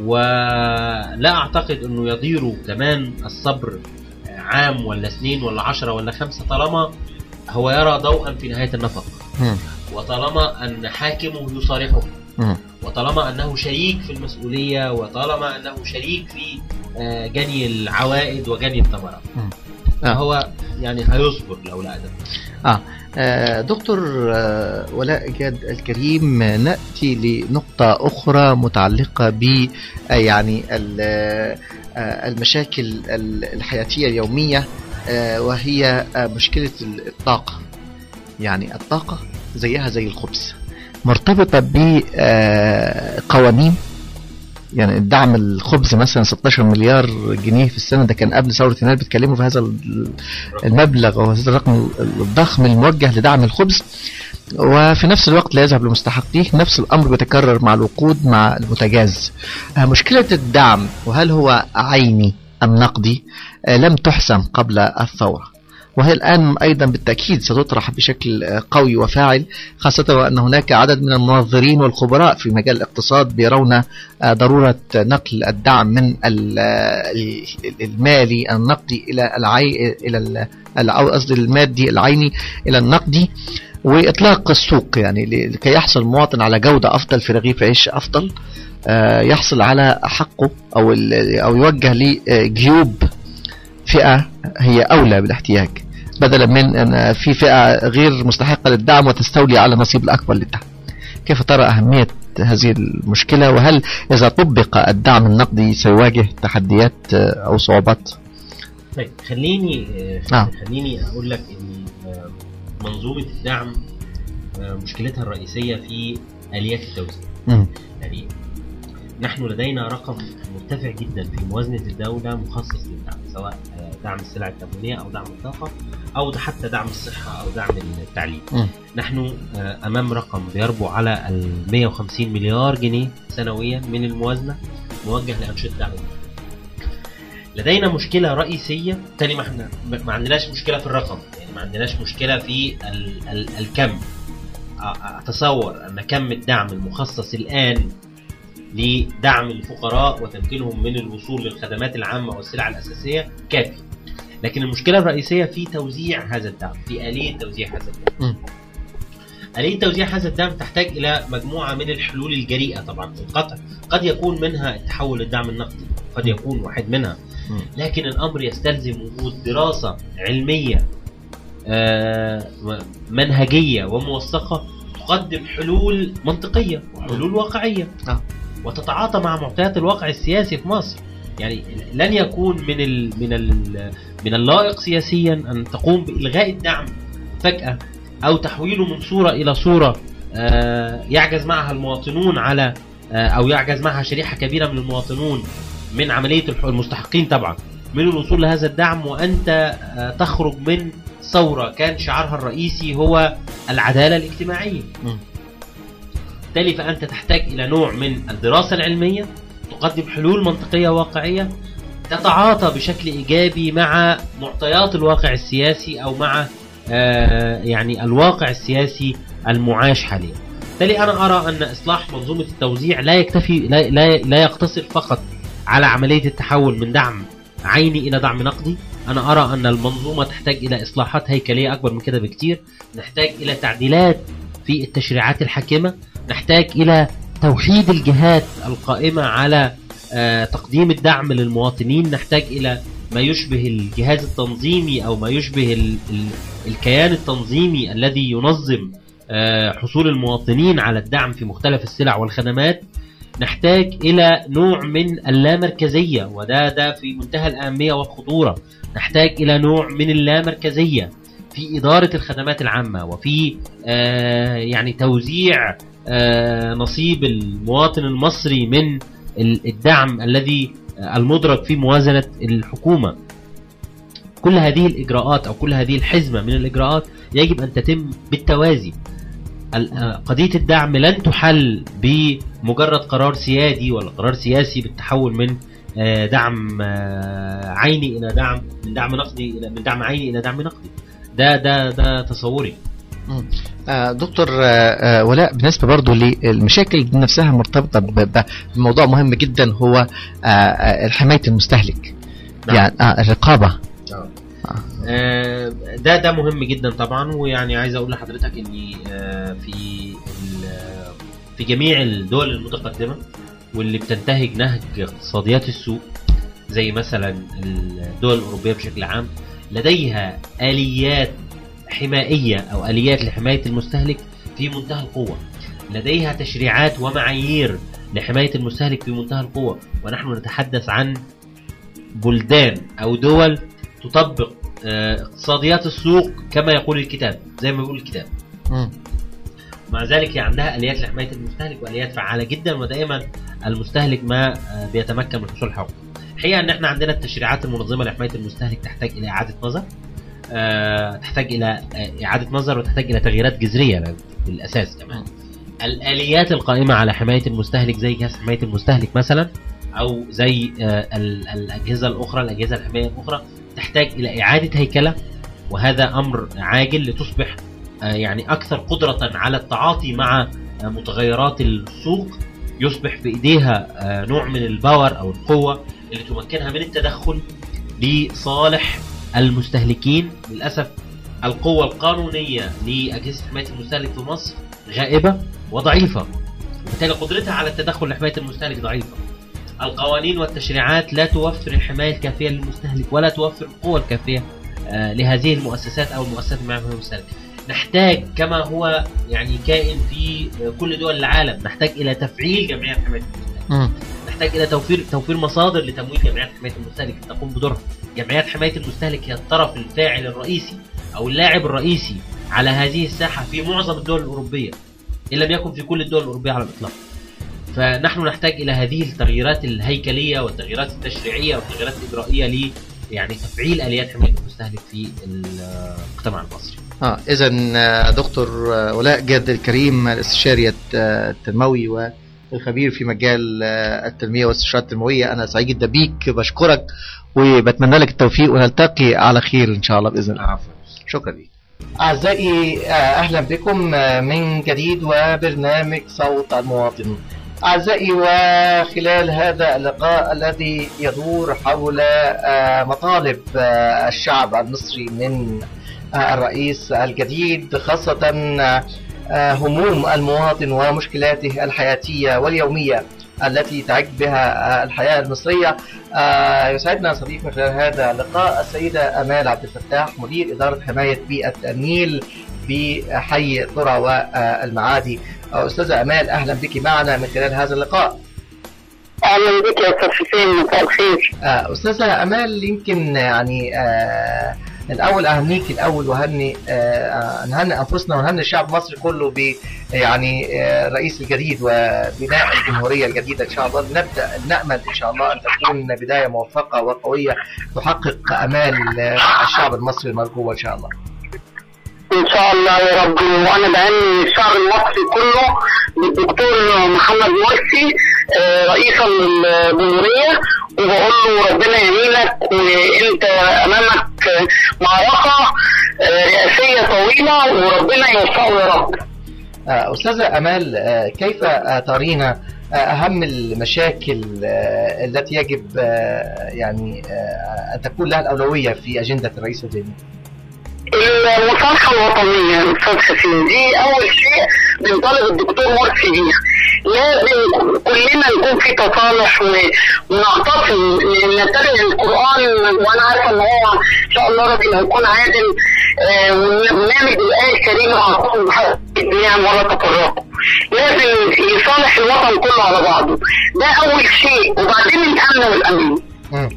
ولا أعتقد أنه يضير كمان الصبر عام ولا سنين ولا عشرة ولا خمسة طالما هو يرى ضوءا في نهاية النفق مم. وطالما أن حاكمه يصارحه مم. وطالما أنه شريك في المسؤولية وطالما أنه شريك في آه، جني العوائد وجني الثمرات مم. آه. هو يعني هيصبر لو لقى ده آه، دكتور آه، ولاء جاد الكريم آه، نأتي لنقطة أخرى متعلقة ب آه، يعني ال- آه، المشاكل ال- الحياتية اليومية آه، وهي آه، مشكلة الطاقة يعني الطاقة زيها زي الخبز مرتبطة بقوانين يعني الدعم الخبز مثلا 16 مليار جنيه في السنة ده كان قبل ثورة يناير بيتكلموا في هذا ال- المبلغ او هذا الرقم الضخم الموجه لدعم الخبز وفي نفس الوقت لا يذهب لمستحقيه نفس الامر بيتكرر مع الوقود مع المتجاز آه، مشكله الدعم وهل هو عيني ام نقدي آه، لم تحسم قبل الثوره وهي الآن أيضا بالتأكيد ستطرح بشكل آه، قوي وفاعل خاصة وأن هناك عدد من المنظرين والخبراء في مجال الاقتصاد يرون آه، ضرورة نقل الدعم من ال- آه، المالي النقدي إلى العي إلى ال- ال- أو قصدي المادي العيني إلى النقدي وإطلاق السوق يعني ل- لكي يحصل المواطن على جودة أفضل في رغيف عيش أفضل آه، يحصل على حقه أو ال- أو يوجه لجيوب فئة هي أولى بالاحتياج بدلا من أن في فئة غير مستحقة للدعم وتستولي على النصيب الأكبر للدعم كيف ترى أهمية هذه المشكلة وهل إذا طبق الدعم النقدي سيواجه تحديات آه، أو صعوبات طيب خليني آه، نعم. خليني اقول لك ان آه، منظومه الدعم آه، مشكلتها الرئيسيه في اليات التوزيع مم. يعني نحن لدينا رقم مرتفع جدا في موازنه الدوله مخصص للدعم سواء آه، دعم السلع التموينيه او دعم الطاقه او ده حتى دعم الصحه او دعم التعليم مم. نحن آه، امام رقم بيربو على ال 150 مليار جنيه سنويا من الموازنه موجه لانشطه دعم الدعم. لدينا مشكله رئيسيه تاني ما احنا ما عندناش مشكله في الرقم يعني ما عندناش مشكله في ال ال الكم أ- اتصور ان كم الدعم المخصص الان لدعم الفقراء وتمكينهم من الوصول للخدمات العامه والسلع الاساسيه كافي لكن المشكله الرئيسيه في توزيع هذا الدعم في اليه توزيع هذا الدعم مم. آلية توزيع هذا الدعم تحتاج إلى مجموعة من الحلول الجريئة طبعا في القطع قد يكون منها التحول للدعم النقدي قد يكون واحد منها مم. لكن الأمر يستلزم وجود دراسة علمية آه، منهجية وموثقة تقدم حلول منطقية وحلول واقعية آه. وتتعاطى مع معطيات الواقع السياسي في مصر يعني لن يكون من ال من ال من اللائق سياسيا ان تقوم بالغاء الدعم فجاه او تحويله من صوره الى صوره آه، يعجز معها المواطنون على آه، او يعجز معها شريحه كبيره من المواطنون من عمليه الح- المستحقين طبعا من الوصول لهذا الدعم وانت آه، تخرج من ثوره كان شعارها الرئيسي هو العداله الاجتماعيه. مم. بالتالي فانت تحتاج الى نوع من الدراسه العلميه تقدم حلول منطقيه واقعيه تتعاطى بشكل ايجابي مع معطيات الواقع السياسي او مع آه، يعني الواقع السياسي المعاش حاليا. بالتالي انا ارى ان اصلاح منظومه التوزيع لا يكتفي لا لا, لا يقتصر فقط على عمليه التحول من دعم عيني الى دعم نقدي، انا ارى ان المنظومه تحتاج الى اصلاحات هيكليه اكبر من كده بكتير، نحتاج الى تعديلات في التشريعات الحاكمه، نحتاج الى توحيد الجهات القائمه على آه، تقديم الدعم للمواطنين، نحتاج الى ما يشبه الجهاز التنظيمي او ما يشبه ال ال الكيان التنظيمي الذي ينظم آه، حصول المواطنين على الدعم في مختلف السلع والخدمات نحتاج الى نوع من اللامركزيه وده ده في منتهى الاهميه والخطوره نحتاج الى نوع من اللامركزيه في اداره الخدمات العامه وفي آه، يعني توزيع آه، نصيب المواطن المصري من ال- الدعم الذي آه، المدرج في موازنه الحكومه كل هذه الاجراءات او كل هذه الحزمه من الاجراءات يجب ان تتم بالتوازي ال- آه، قضيه الدعم لن تحل بمجرد قرار سيادي ولا قرار سياسي بالتحول من آه، دعم آه، عيني الى دعم من دعم نقدي الى من دعم عيني الى دعم نقدي ده ده ده تصوري آه، دكتور آه، آه، ولاء بالنسبة برضو للمشاكل دي نفسها مرتبطة ب- ب- بموضوع مهم جدا هو آه، آه، حماية المستهلك نعم. يعني آه، الرقابة آه، ده ده مهم جدا طبعا ويعني عايز اقول لحضرتك اني آه، في ال- في جميع الدول المتقدمه واللي بتنتهج نهج اقتصاديات السوق زي مثلا الدول الأوروبية بشكل عام لديها آليات حمائية أو آليات لحماية المستهلك في منتهى القوة لديها تشريعات ومعايير لحماية المستهلك في منتهى القوة ونحن نتحدث عن بلدان أو دول تطبق آه، اقتصاديات السوق كما يقول الكتاب زي ما يقول الكتاب مم. مع ذلك هي عندها اليات لحمايه المستهلك واليات فعاله جدا ودائما المستهلك ما آه، بيتمكن من حصول حقوقه. الحقيقه ان احنا عندنا التشريعات المنظمه لحمايه المستهلك تحتاج الى اعاده نظر آه، تحتاج الى آه، اعاده نظر وتحتاج الى تغييرات جذريه بالاساس كمان. الاليات القائمه على حمايه المستهلك زي جهاز حمايه المستهلك مثلا او زي آه، ال- الاجهزه الاخرى الاجهزه الحمايه الاخرى تحتاج الى اعاده هيكله وهذا امر عاجل لتصبح آه، يعني اكثر قدره على التعاطي مع آه، متغيرات السوق يصبح في ايديها آه، نوع من الباور او القوه اللي تمكنها من التدخل لصالح المستهلكين للاسف القوه القانونيه لاجهزه حمايه المستهلك في مصر غائبه وضعيفه وبالتالي قدرتها على التدخل لحمايه المستهلك ضعيفه القوانين والتشريعات لا توفر الحمايه الكافيه للمستهلك ولا توفر القوه الكافيه آه، لهذه المؤسسات او المؤسسات المعنيه بالمستهلك نحتاج كما هو يعني كائن في كل دول العالم نحتاج الى تفعيل جمعيات حمايه المستهلك مم. نحتاج الى توفير توفير مصادر لتمويل جمعيات حمايه المستهلك تقوم بدورها جمعيات حمايه المستهلك هي الطرف الفاعل الرئيسي او اللاعب الرئيسي على هذه الساحه في معظم الدول الاوروبيه ان لم يكن في كل الدول الاوروبيه على الاطلاق فنحن نحتاج الى هذه التغييرات الهيكليه والتغييرات التشريعيه والتغييرات الاجرائيه ل يعني تفعيل اليات حمايه المستهلك في المجتمع المصري اه اذا دكتور آه، ولاء جاد الكريم الاستشاري الت- آه، التنموي والخبير في مجال آه، التنميه والاستشارات التنمويه انا سعيد جدا بيك بشكرك وبتمنى لك التوفيق ونلتقي على خير ان شاء الله باذن الله عفوا شكرا لك أعزائي آه، أهلا بكم آه، من جديد وبرنامج صوت المواطن أعزائي وخلال هذا اللقاء الذي يدور حول آه، مطالب آه، الشعب المصري من آه، الرئيس الجديد خاصة آه، هموم المواطن ومشكلاته الحياتية واليومية التي تعج بها آه، الحياة المصرية آه، يسعدنا صديق من خلال هذا اللقاء السيدة أمال عبد الفتاح مدير إدارة حماية بيئة النيل بحي الذرة والمعادي آه، أستاذة أمال أهلا بك معنا من خلال هذا اللقاء اهلا بك يا استاذ حسين مساء الخير آه، أستاذة أمال يمكن يعني آه، الأول أهنيك الأول وهني آه، آه، نهنئ أنفسنا ونهنئ الشعب المصري كله ب يعني آه، الرئيس الجديد وبناء الجمهورية الجديدة إن شاء الله نبدأ نأمل إن شاء الله أن تكون بداية موفقة وقوية تحقق أمال آه، الشعب المصري المرجوة إن شاء الله ان شاء الله يا رب وانا بهني الشعب المصري كله بالدكتور محمد مرسي آه، رئيسا للجمهوريه وبقول له ربنا يمينك وانت امامك آه، معركه آه، رئاسيه طويله وربنا يوفقه يا رب آه، أستاذة أمال آه، كيف آه، ترين آه، أهم المشاكل آه، التي يجب آه، يعني آه، أن تكون لها الأولوية في أجندة الرئيس الجديد؟ المصالحة الوطنية يا أستاذ حسين دي أول شيء بنطالب الدكتور مرسي بيها لازم كلنا نكون في تصالح و- ونعتصم نتبع القرآن وأنا عارفة إن هو إن شاء الله ربنا هيكون عادل آه، ونعمل الآية الكريمة واعتصموا بحق النعم ولا تفرقوا لازم يصالح الوطن كله على بعضه ده أول شيء وبعدين الأمن والأمن مم.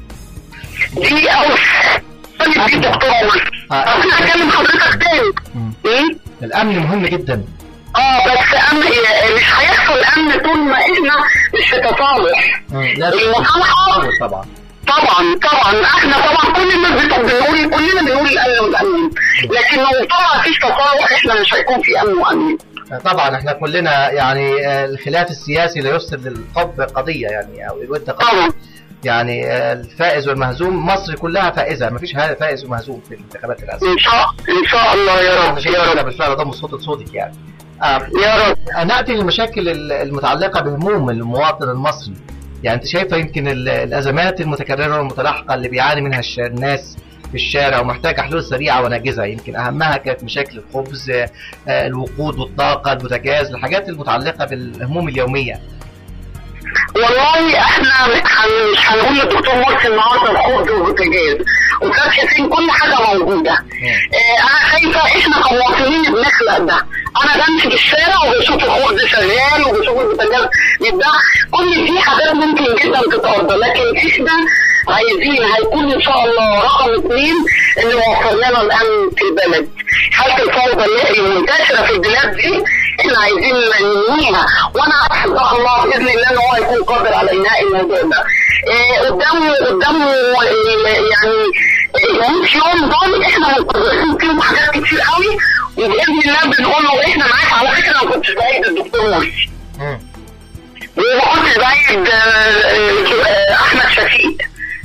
دي أول دي دكتور مرسي آه. انا هكلم حضرتك تاني مم. إيه؟ الأمن مهم جدا اه بس امن مش هيحصل امن طول ما احنا مش في تصالح مم. لازم المصالحة تتطور طبعا طبعا طبعا احنا طبعا كل الناس بت- بنقول كلنا بنقول الامن والامن لكن لو طبعا فيش تصالح احنا مش هيكون في امن وامن آه، طبعا احنا كلنا يعني آه، الخلاف السياسي لا يفسد للحب قضية يعني أو الود قضية طبعا يعني آه، الفائز والمهزوم مصر كلها فائزة مفيش هذا فائز ومهزوم في الانتخابات الرئاسية ان شاء ان شاء الله يا أنا رب شايف يا كده رب بالفعل ضم صوت صوتك يعني آه، يا رب ناتي للمشاكل ال- المتعلقه بهموم المواطن المصري يعني انت شايفه يمكن ال- الازمات المتكرره والمتلاحقه اللي بيعاني منها الش- الناس في الشارع ومحتاجه حلول سريعه وناجزه يمكن اهمها كانت مشاكل الخبز آه، الوقود والطاقه البوتاجاز الحاجات المتعلقه بالهموم اليوميه والله احنا هن- مش هنقول للدكتور مرسي النهارده الخبز والبوتاجاز استاذ حسين كل حاجه موجوده اه انا شايفه احنا كمواطنين بنخلق ده انا بمشي في الشارع وبشوف الخبز شغال وبشوف البوتاجاز يتباع كل دي حاجات ممكن جدا تتقضى لكن احنا عايزين هيكون ان شاء الله رقم اثنين اللي وفر لنا الامن في البلد حاله الفوضى اللي منتشره في البلاد دي احنا عايزين ننهيها وانا اسال الله باذن الله ان هو يكون قادر على انهاء الموضوع ده إيه قدامه قدامه إيه يعني إيه 100 يوم دول احنا متفقين فيهم حاجات كتير قوي وباذن الله بنقول له احنا معاك على فكره انا ما كنتش بايد الدكتور مرسي مم. وما كنتش بايد آه، آه، آه، احمد شفيق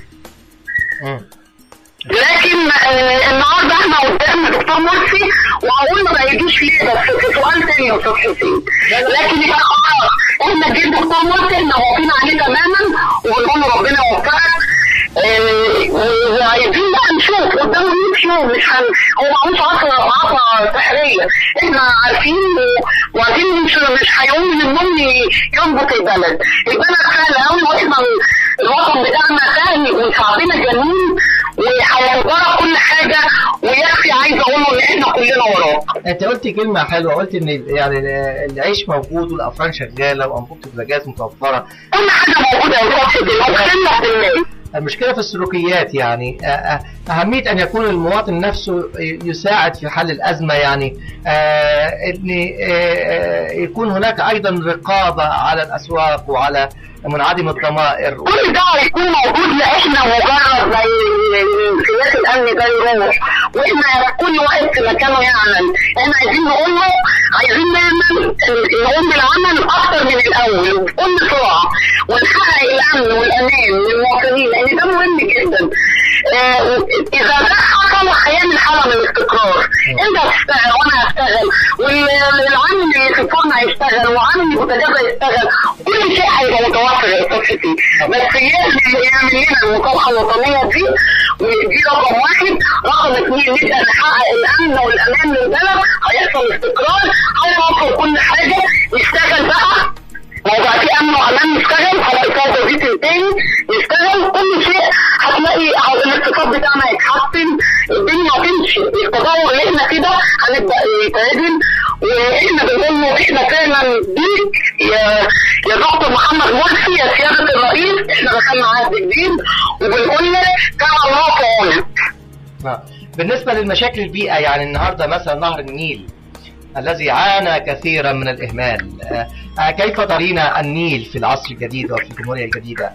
مم. لكن آه النهارده احنا قدام دكتور مرسي وهقول له ما يجيش ليه بس في سؤال تاني يا استاذ حسين لكن يبقى خلاص احنا جينا دكتور مرسي احنا واقفين عليه تماما وبنقول له ربنا يوفقك آه، وعايزين بقى نشوف قدامه 100 يوم مش هن هو معهوش عصا عصا سحريه احنا عارفين و- وعارفين مش مش هيقوم من النوم ي- يظبط البلد البلد سهل قوي واحنا الوطن بتاعنا سهل وشعبنا جميل وهينظر كل حاجه ويكفي عايز اقول له ان احنا كلنا وراه انت قلت كلمة حلوة قلت ان يعني العيش موجود والافران شغالة وانبوبة البوتاجاز متوفرة كل حاجه موجوده يا استاذ حسين اقسم بالله المشكلة في السلوكيات يعني آه، آه، أهمية أن يكون المواطن نفسه يساعد في حل الأزمة يعني آه، أن آه، آه، يكون هناك أيضا رقابة على الأسواق وعلى منعدم الضمائر كل ده هيكون موجود لا احنا مجرد زي سياسه الامن ده يروح واحنا كل واحد في مكانه يعمل احنا عايزين نقول له عايزين نعمل نقوم بالعمل اكتر من الاول بكل سرعه ونحقق الامن والامان للمواطنين لان ده مهم جدا آه، اذا ده حصل هيعمل حاله من الاستقرار انت هتشتغل وانا هشتغل والعامل اللي في الفرن هيشتغل وعامل البوتاجاز هيشتغل كل شيء هيبقى متوفر يا استاذ حسين بس يعمل يعمل لنا المصالحه الوطنيه دي ودي رقم واحد رقم اثنين نبدا نحقق الامن والامان للبلد هيحصل استقرار هيوفر كل حاجه نشتغل بقى لو بقى في امن وامان نشتغل هلاقي فيها توظيف تاني نشتغل كل شيء هتلاقي الاقتصاد بتاعنا يتحسن الدنيا هتمشي التطور اللي احنا فيه ده هنبدا يتعدل واحنا بنقول له احنا فعلا بيك يا يا دكتور محمد مرسي يا سياده الرئيس احنا دخلنا عهد جديد وبنقول لك كان الله في عونك آه. بالنسبة للمشاكل البيئة يعني النهاردة مثلا نهر النيل الذي عانى كثيرا من الإهمال آه، آه، كيف ترين النيل في العصر الجديد وفي الجمهورية الجديدة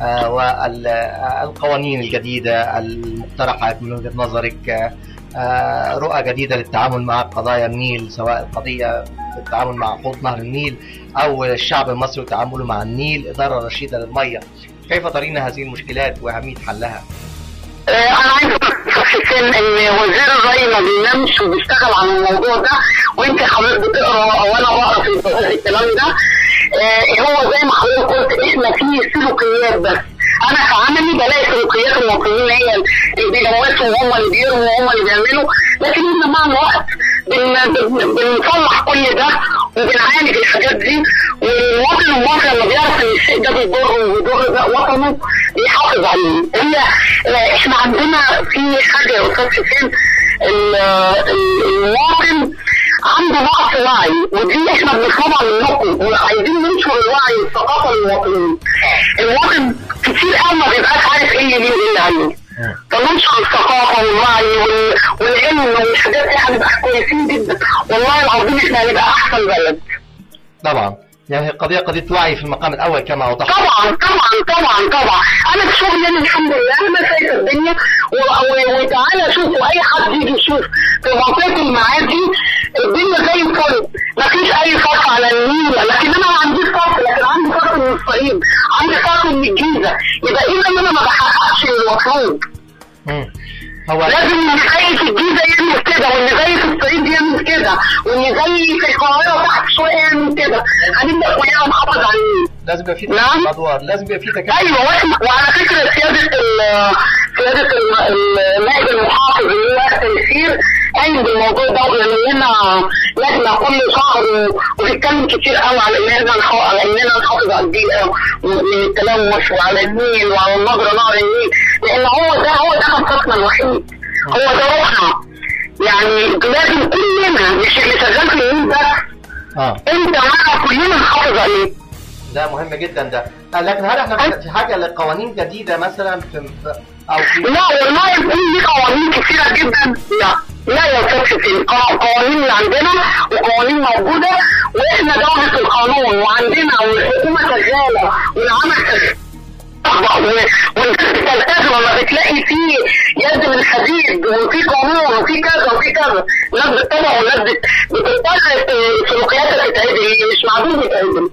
والقوانين الجديدة المقترحة من وجهة نظرك آه، آه، رؤى جديدة للتعامل مع قضايا النيل سواء القضية التعامل مع حوض نهر النيل أو الشعب المصري وتعامله مع النيل إدارة رشيدة للمية كيف ترين هذه المشكلات وأهمية حلها؟ آه، انا عايز اقول حسين ان وزير الري ما بينامش وبيشتغل على الموضوع ده وانت حضرتك بتقرا او انا بقرا في الكلام ده آه، هو زي ما حضرتك قلت احنا في سلوكيات بس انا كعملي بلاقي سلوكيات المواطنين هي اللي بيلوثوا وهم اللي بيرموا وهم اللي بيعملوا لكن احنا مع الوقت بن- بن- بنصلح كل ده وبنعالج الحاجات دي والمواطن المصري لما بيعرف ان الشيء ده بيضره وبيضر ده وطنه بيحافظ عليه هي آه، احنا عندنا في حاجه يا استاذ حسين ال- ال- المواطن عنده نقص وعي ودي احنا بنطلبها منكم وعايزين ننشر الوعي والثقافه للمواطنين المواطن كتير قوي ما بيبقاش عارف ايه اللي ليه وايه اللي عليه فننشر الثقافه والوعي وال- والعلم والحاجات دي هنبقى كويسين جدا والله العظيم احنا هنبقى احسن بلد طبعا يعني القضية قضية وعي في المقام الأول كما أوضحت طبعا طبعا طبعا طبعا انا في شغلي أنا الحمد لله انا شايف الدنيا و- و- وتعالى شوف واي حد يجي يشوف في منطقه المعادي الدنيا زي الفل مفيش اي فرق على النيل لكن انا ما عنديش فرق لكن عندي فرق من الصعيد عندي فرق من الجيزه يبقى اذا انا ما بحققش المطلوب مم. هو لازم اللي زي في الجيزه يعمل كده واللي زي في الصعيد يعمل كده واللي زي في القاهره تحت شويه يعمل كده هنبدا كلنا نحافظ على النيل لازم يبقى في نعم. تكامل أدوار لازم يبقى في تكامل ايوه واحنا وعلى فكره سياده ال- سياده ال- النائب المحافظ اللي هو التيسير قايم بالموضوع ده ويعمل لنا لجنه كل شهر وبيتكلم كتير قوي على اننا نحافظ على اننا نحافظ على البيئه من التلوث وعلى النيل وعلى النهر نهر النيل لان هو ده هو ده منطقنا الوحيد هو ده روحنا يعني لازم كلنا مش اللي شغال في النيل بس اه انت وانا كلنا نحافظ عليه ده مهم جدا ده آه، لكن هل احنا في حاجه لقوانين جديده مثلا في في- او في لا والله يكون في قوانين كثيرة جدا لا لا يا استاذ حسين القوا- القوانين اللي عندنا وقوانين موجودة واحنا دولة القانون وعندنا والحكومة شغالة والعمل شغال والناس بتلتزم لما بتلاقي فيه يد من حديد وفي قانون وفي كذا وفي كذا الناس بتتبع والناس بت- بتضطر سلوكياتها تتعدل مش معدوم تتعدل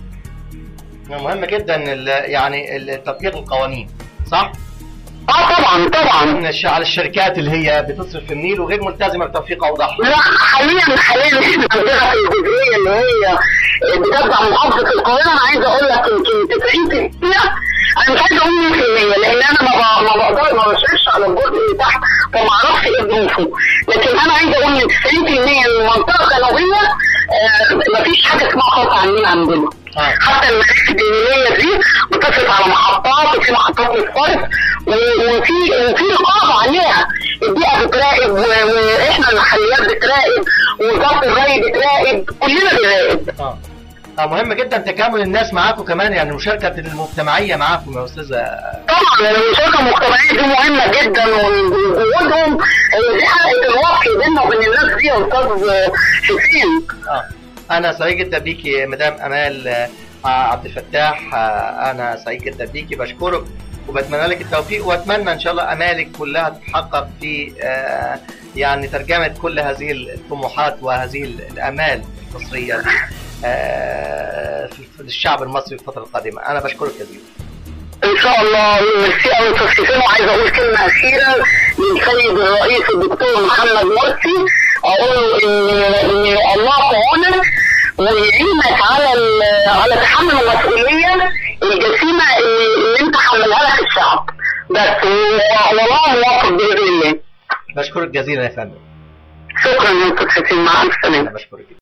مهم جدا ال- يعني ال- تطبيق القوانين صح؟ اه طبعا طبعا من الش- على الشركات اللي هي بتصرف في النيل وغير ملتزمه بتوفيق اوضاعها لا حاليا حاليا احنا عندنا في الجزئيه اللي هي بتتبع محافظه القاهره انا عايز اقول لك يمكن 90% انا مش عايز اقول 100% لان انا ما ب- ما بقدر ما بشرفش على الجزء اللي تحت فما اعرفش ايه ظروفه لكن انا عايز اقول ان 90% من المنطقه الجنوبيه آه، مفيش حاجه اسمها خط عاملين عندنا اه حتى المراكب النيلية دي بتصرف على محطات وفي محطات للصرف و- وفي وفي رقابة عليها البيئة بتراقب و- واحنا المحليات بتراقب ووزارة الري بتراقب كلنا بنراقب اه آه، مهم جدا تكامل الناس معاكم كمان يعني المشاركه المجتمعيه معاكم يا استاذه طبعا المشاركة المجتمعية دي مهمة جدا ووجودهم هي دي حلقة الوصل بيننا وبين الناس دي يا استاذ حسين اه انا سعيد جدا بيكي مدام امال آه، عبد الفتاح آه، انا سعيد جدا بيكي بشكرك وبتمنى لك التوفيق واتمنى ان شاء الله امالك كلها تتحقق في آه، يعني ترجمه كل هذه الطموحات وهذه الامال المصريه آه، في الشعب المصري في الفتره القادمه انا بشكرك جزيلا ان شاء الله ميرسي قوي استاذ حسين وعايز اقول كلمه اخيره للسيد الرئيس الدكتور محمد مرسي اقول له ان ان الله في عونك ويعينك على ال- على تحمل المسؤوليه الجسيمه اللي, اللي انت حملها لك الشعب بس و- والله موفق باذن الله بشكرك جزيلا يا فندم شكرا يا استاذ حسين مع السلامه انا بشكرك جدا